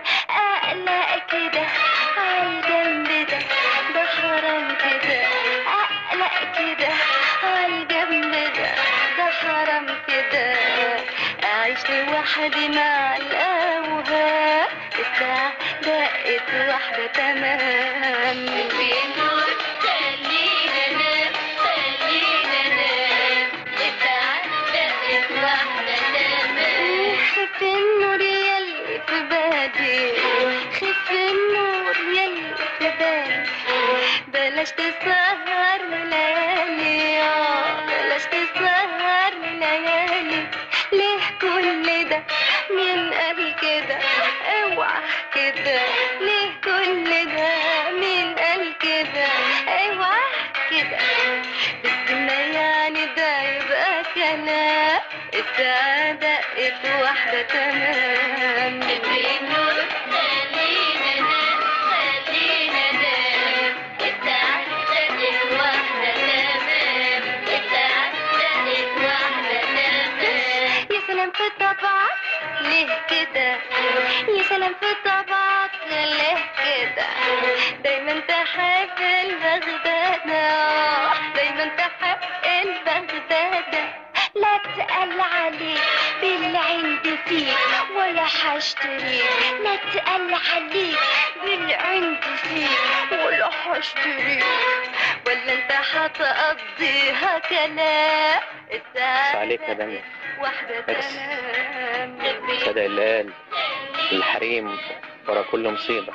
أقلق كده عالجنب ده ده حرام كده أقلق كده عالجنب ده ده حرام كده أعيش لوحدي مع الأوهام الساعة دقت واحدة تمام في النور خلينا نام خلينا نام الساعة دقت واحدة تمام خف النور يلي في بالي خف النور يلي في بالي بلاش تسهر ليالي آه، بلاش تسهر ليالي ليه كل ده مين قال كده اوعى كده ليه كل ده مين قال كده اوعى كده بس ما يعني ده يبقى كلام الساعة دقت واحدة تمام النور خلينا نام خلينا نام الساعة دقت واحدة تمام الساعة دقت واحدة تمام يا سلام في طبعك ليه كده يا سلام في طبعك ليه كده دايما تحب البغدادة دايما تحب البغدادة لا تقل عليك بالعند فيك ولا حاشتريك لا تقل عليك بالعند فيك ولا حاشتريك ولا انت هتقضيها كلام الساعة عليك يا دنيا. واحدة بس. تمام صدق اللي قال الحريم ورا كل مصيبة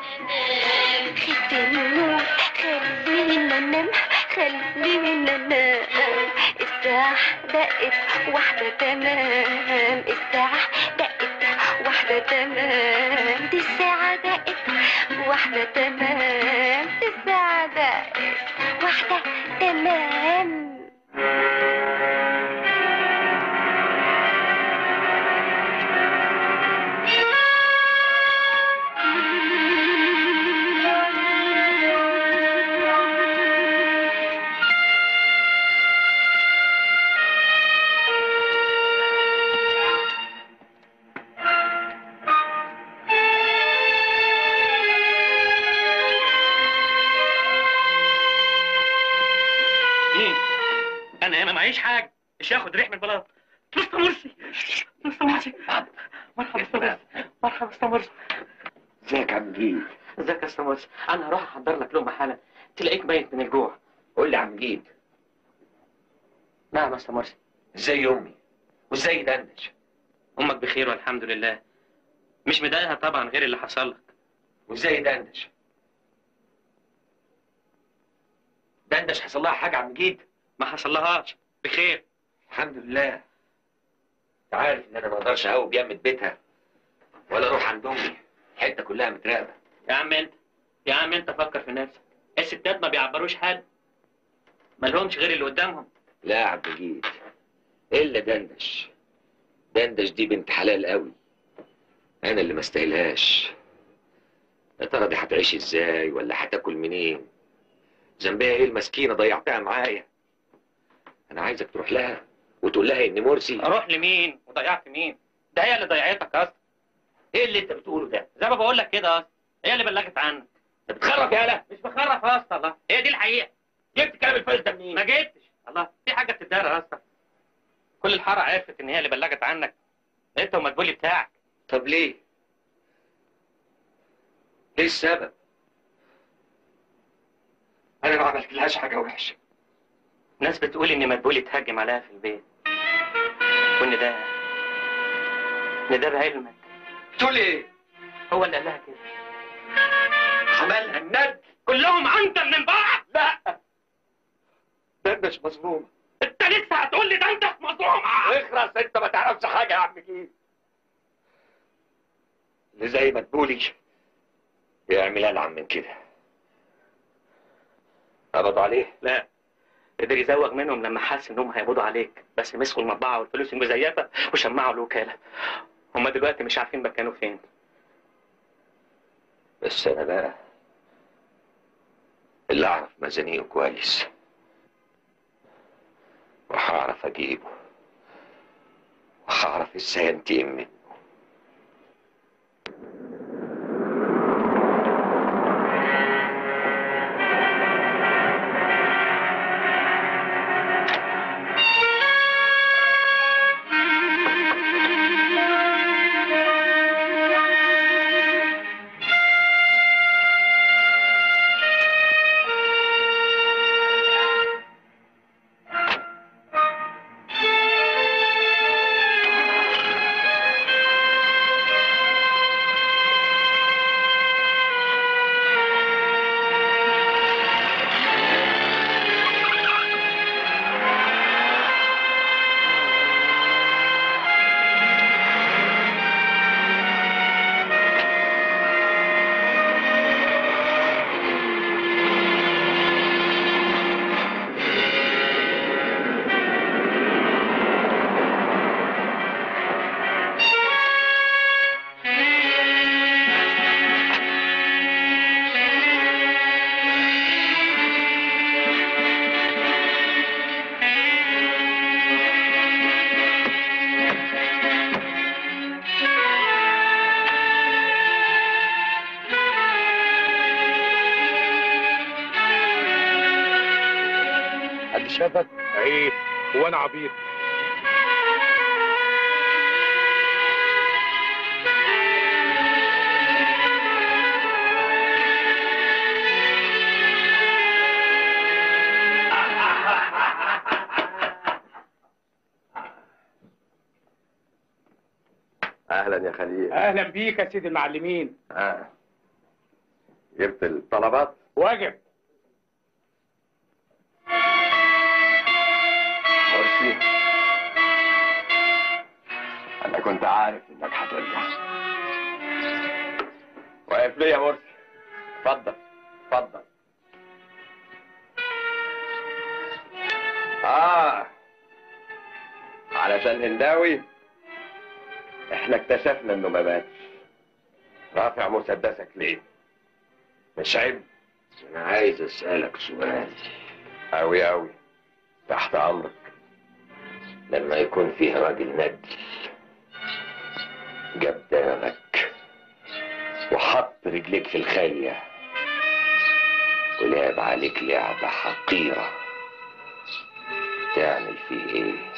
خف النور خلينا ننام خلينا ننام الساعة دقت واحدة تمام الساعة دقت واحدة تمام دي الساعة دقت واحدة تمام دي الساعة دقت واحدة تمام مين؟ انا ياما معيش حاجة مش هاخد ريح من البلاط مستر مرسي مستر مرسي مرحبا مستر مرسي مرحبا مستر مرسي ازيك يا عم جيد ازيك يا مستر مرسي انا هروح احضر لك لقمة حالا تلاقيك ميت من الجوع قول لي يا عم جيد نعم يا مستر مرسي ازاي امي وازاي دندش امك بخير والحمد لله مش مضايقها طبعا غير اللي حصل لك وازاي دندش دندش حصل لها حاجه عم جيد ما حصلهاش بخير الحمد لله انت عارف ان انا ما اقدرش اقوم بيمة بيتها ولا اروح عند امي الحته كلها متراقبه يا عم انت يا عم انت فكر في نفسك الستات ما بيعبروش حد مالهمش غير اللي قدامهم لا يا عبد الجيد الا دندش دندش دي بنت حلال قوي انا اللي ما استاهلهاش يا ترى دي هتعيش ازاي ولا هتاكل منين ذنبها ايه المسكينه ضيعتها معايا انا عايزك تروح لها وتقول لها ان مرسي اروح لمين وضيعت مين ده هي اللي ضيعتك اصلا ايه اللي انت بتقوله ده زي ما بقول لك كده اصلا هي اللي بلغت عنك انت بتخرف يالا مش بخرف اصلا الله هي دي الحقيقه جبت كلام الفايز ده منين ما جبتش الله في حاجه بتدار اصلا كل الحاره عرفت ان هي اللي بلغت عنك انت ومدبولي بتاعك طب ليه ايه السبب انا ما عملتلهاش حاجه وحشه ناس بتقول ان مدبولي اتهجم عليها في البيت وان ده ان ده بعلمك بتقول ايه هو اللي قال لها كده عملها الند كلهم عنتر من بعض لا دندش مظلومه انت لسه هتقول لي ده انت مظلومه اخرس انت ما تعرفش حاجه يا عم جيد اللي زي ما تقولي يعمل العن من كده قبض عليه لا قدر يزوغ منهم لما حس انهم هيقبضوا عليك بس مسكوا المطبعه والفلوس المزيفه وشمعوا الوكاله هما دلوقتي مش عارفين مكانه فين بس انا بقى اللي اعرف ميزانيه كويس وهعرف اجيبه وهعرف ازاي انتقم منه حد شافك؟ ايه هو انا عبيط اهلا يا خليل اهلا بيك يا سيدي المعلمين آه. جبت الطلبات واجب مرسي انا كنت عارف انك هترجع واقف ليه يا مرسي اتفضل اتفضل اه علشان هنداوي احنا اكتشفنا انه ما ماتش رافع مسدسك ليه مش عيب انا عايز اسالك سؤال اوي اوي تحت امرك لما يكون فيه راجل ندل جاب دماغك وحط رجليك في الخية ولعب عليك لعبة حقيرة تعمل فيه ايه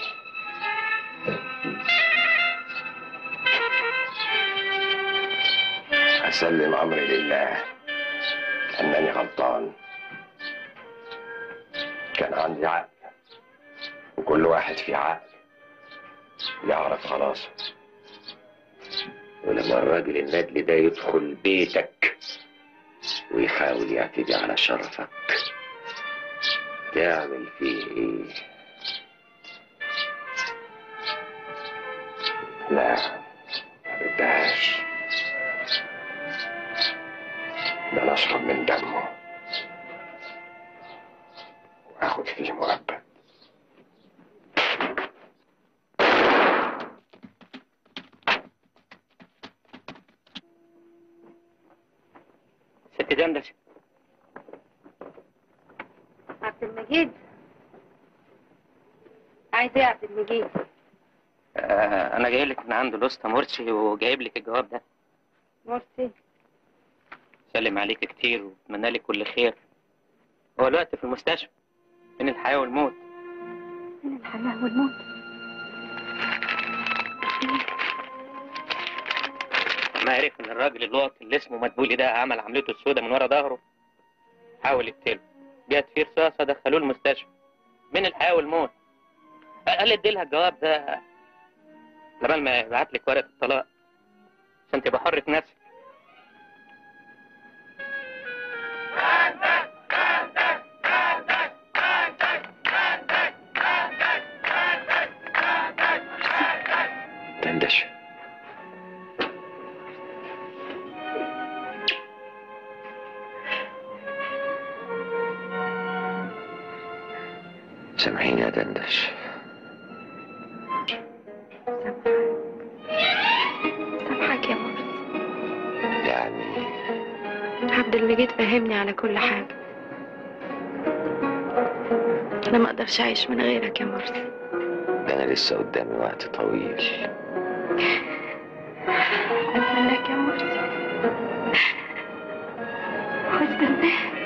اسلم امري لله انني غلطان كان عندي عقل وكل واحد فيه عقل يعرف خلاص ولما الراجل الندل ده يدخل بيتك ويحاول يعتدي على شرفك تعمل فيه ايه لا ما بدهاش ده انا اشرب من دمه واخد فيه مؤبد ست دندش عبد المجيد عايز ايه يا عبد المجيد آه انا جاي لك من عند الاسطى مرسي وجايب لك الجواب ده مرسي سلم عليك كتير واتمنى لك كل خير هو الوقت في المستشفى بين الحياه والموت من الحياة والموت ما عرف ان الراجل اللوط اللي اسمه مدبولي ده عمل عملته السودة من ورا ظهره حاول يقتله جات فيه رصاصة دخلوه المستشفى بين الحياة والموت قال ادي لها الجواب ده لبال ما يبعت لك ورقة الطلاق عشان تبقى حرة نفسك دندش سامحيني يا دندش سامحك يا مرسي يعني عبد المجيد فهمني على كل حاجة أنا ما أقدرش أعيش من غيرك يا مرسي ده انا لسه قدامي وقت طويل أستناك يا مرسي واستناك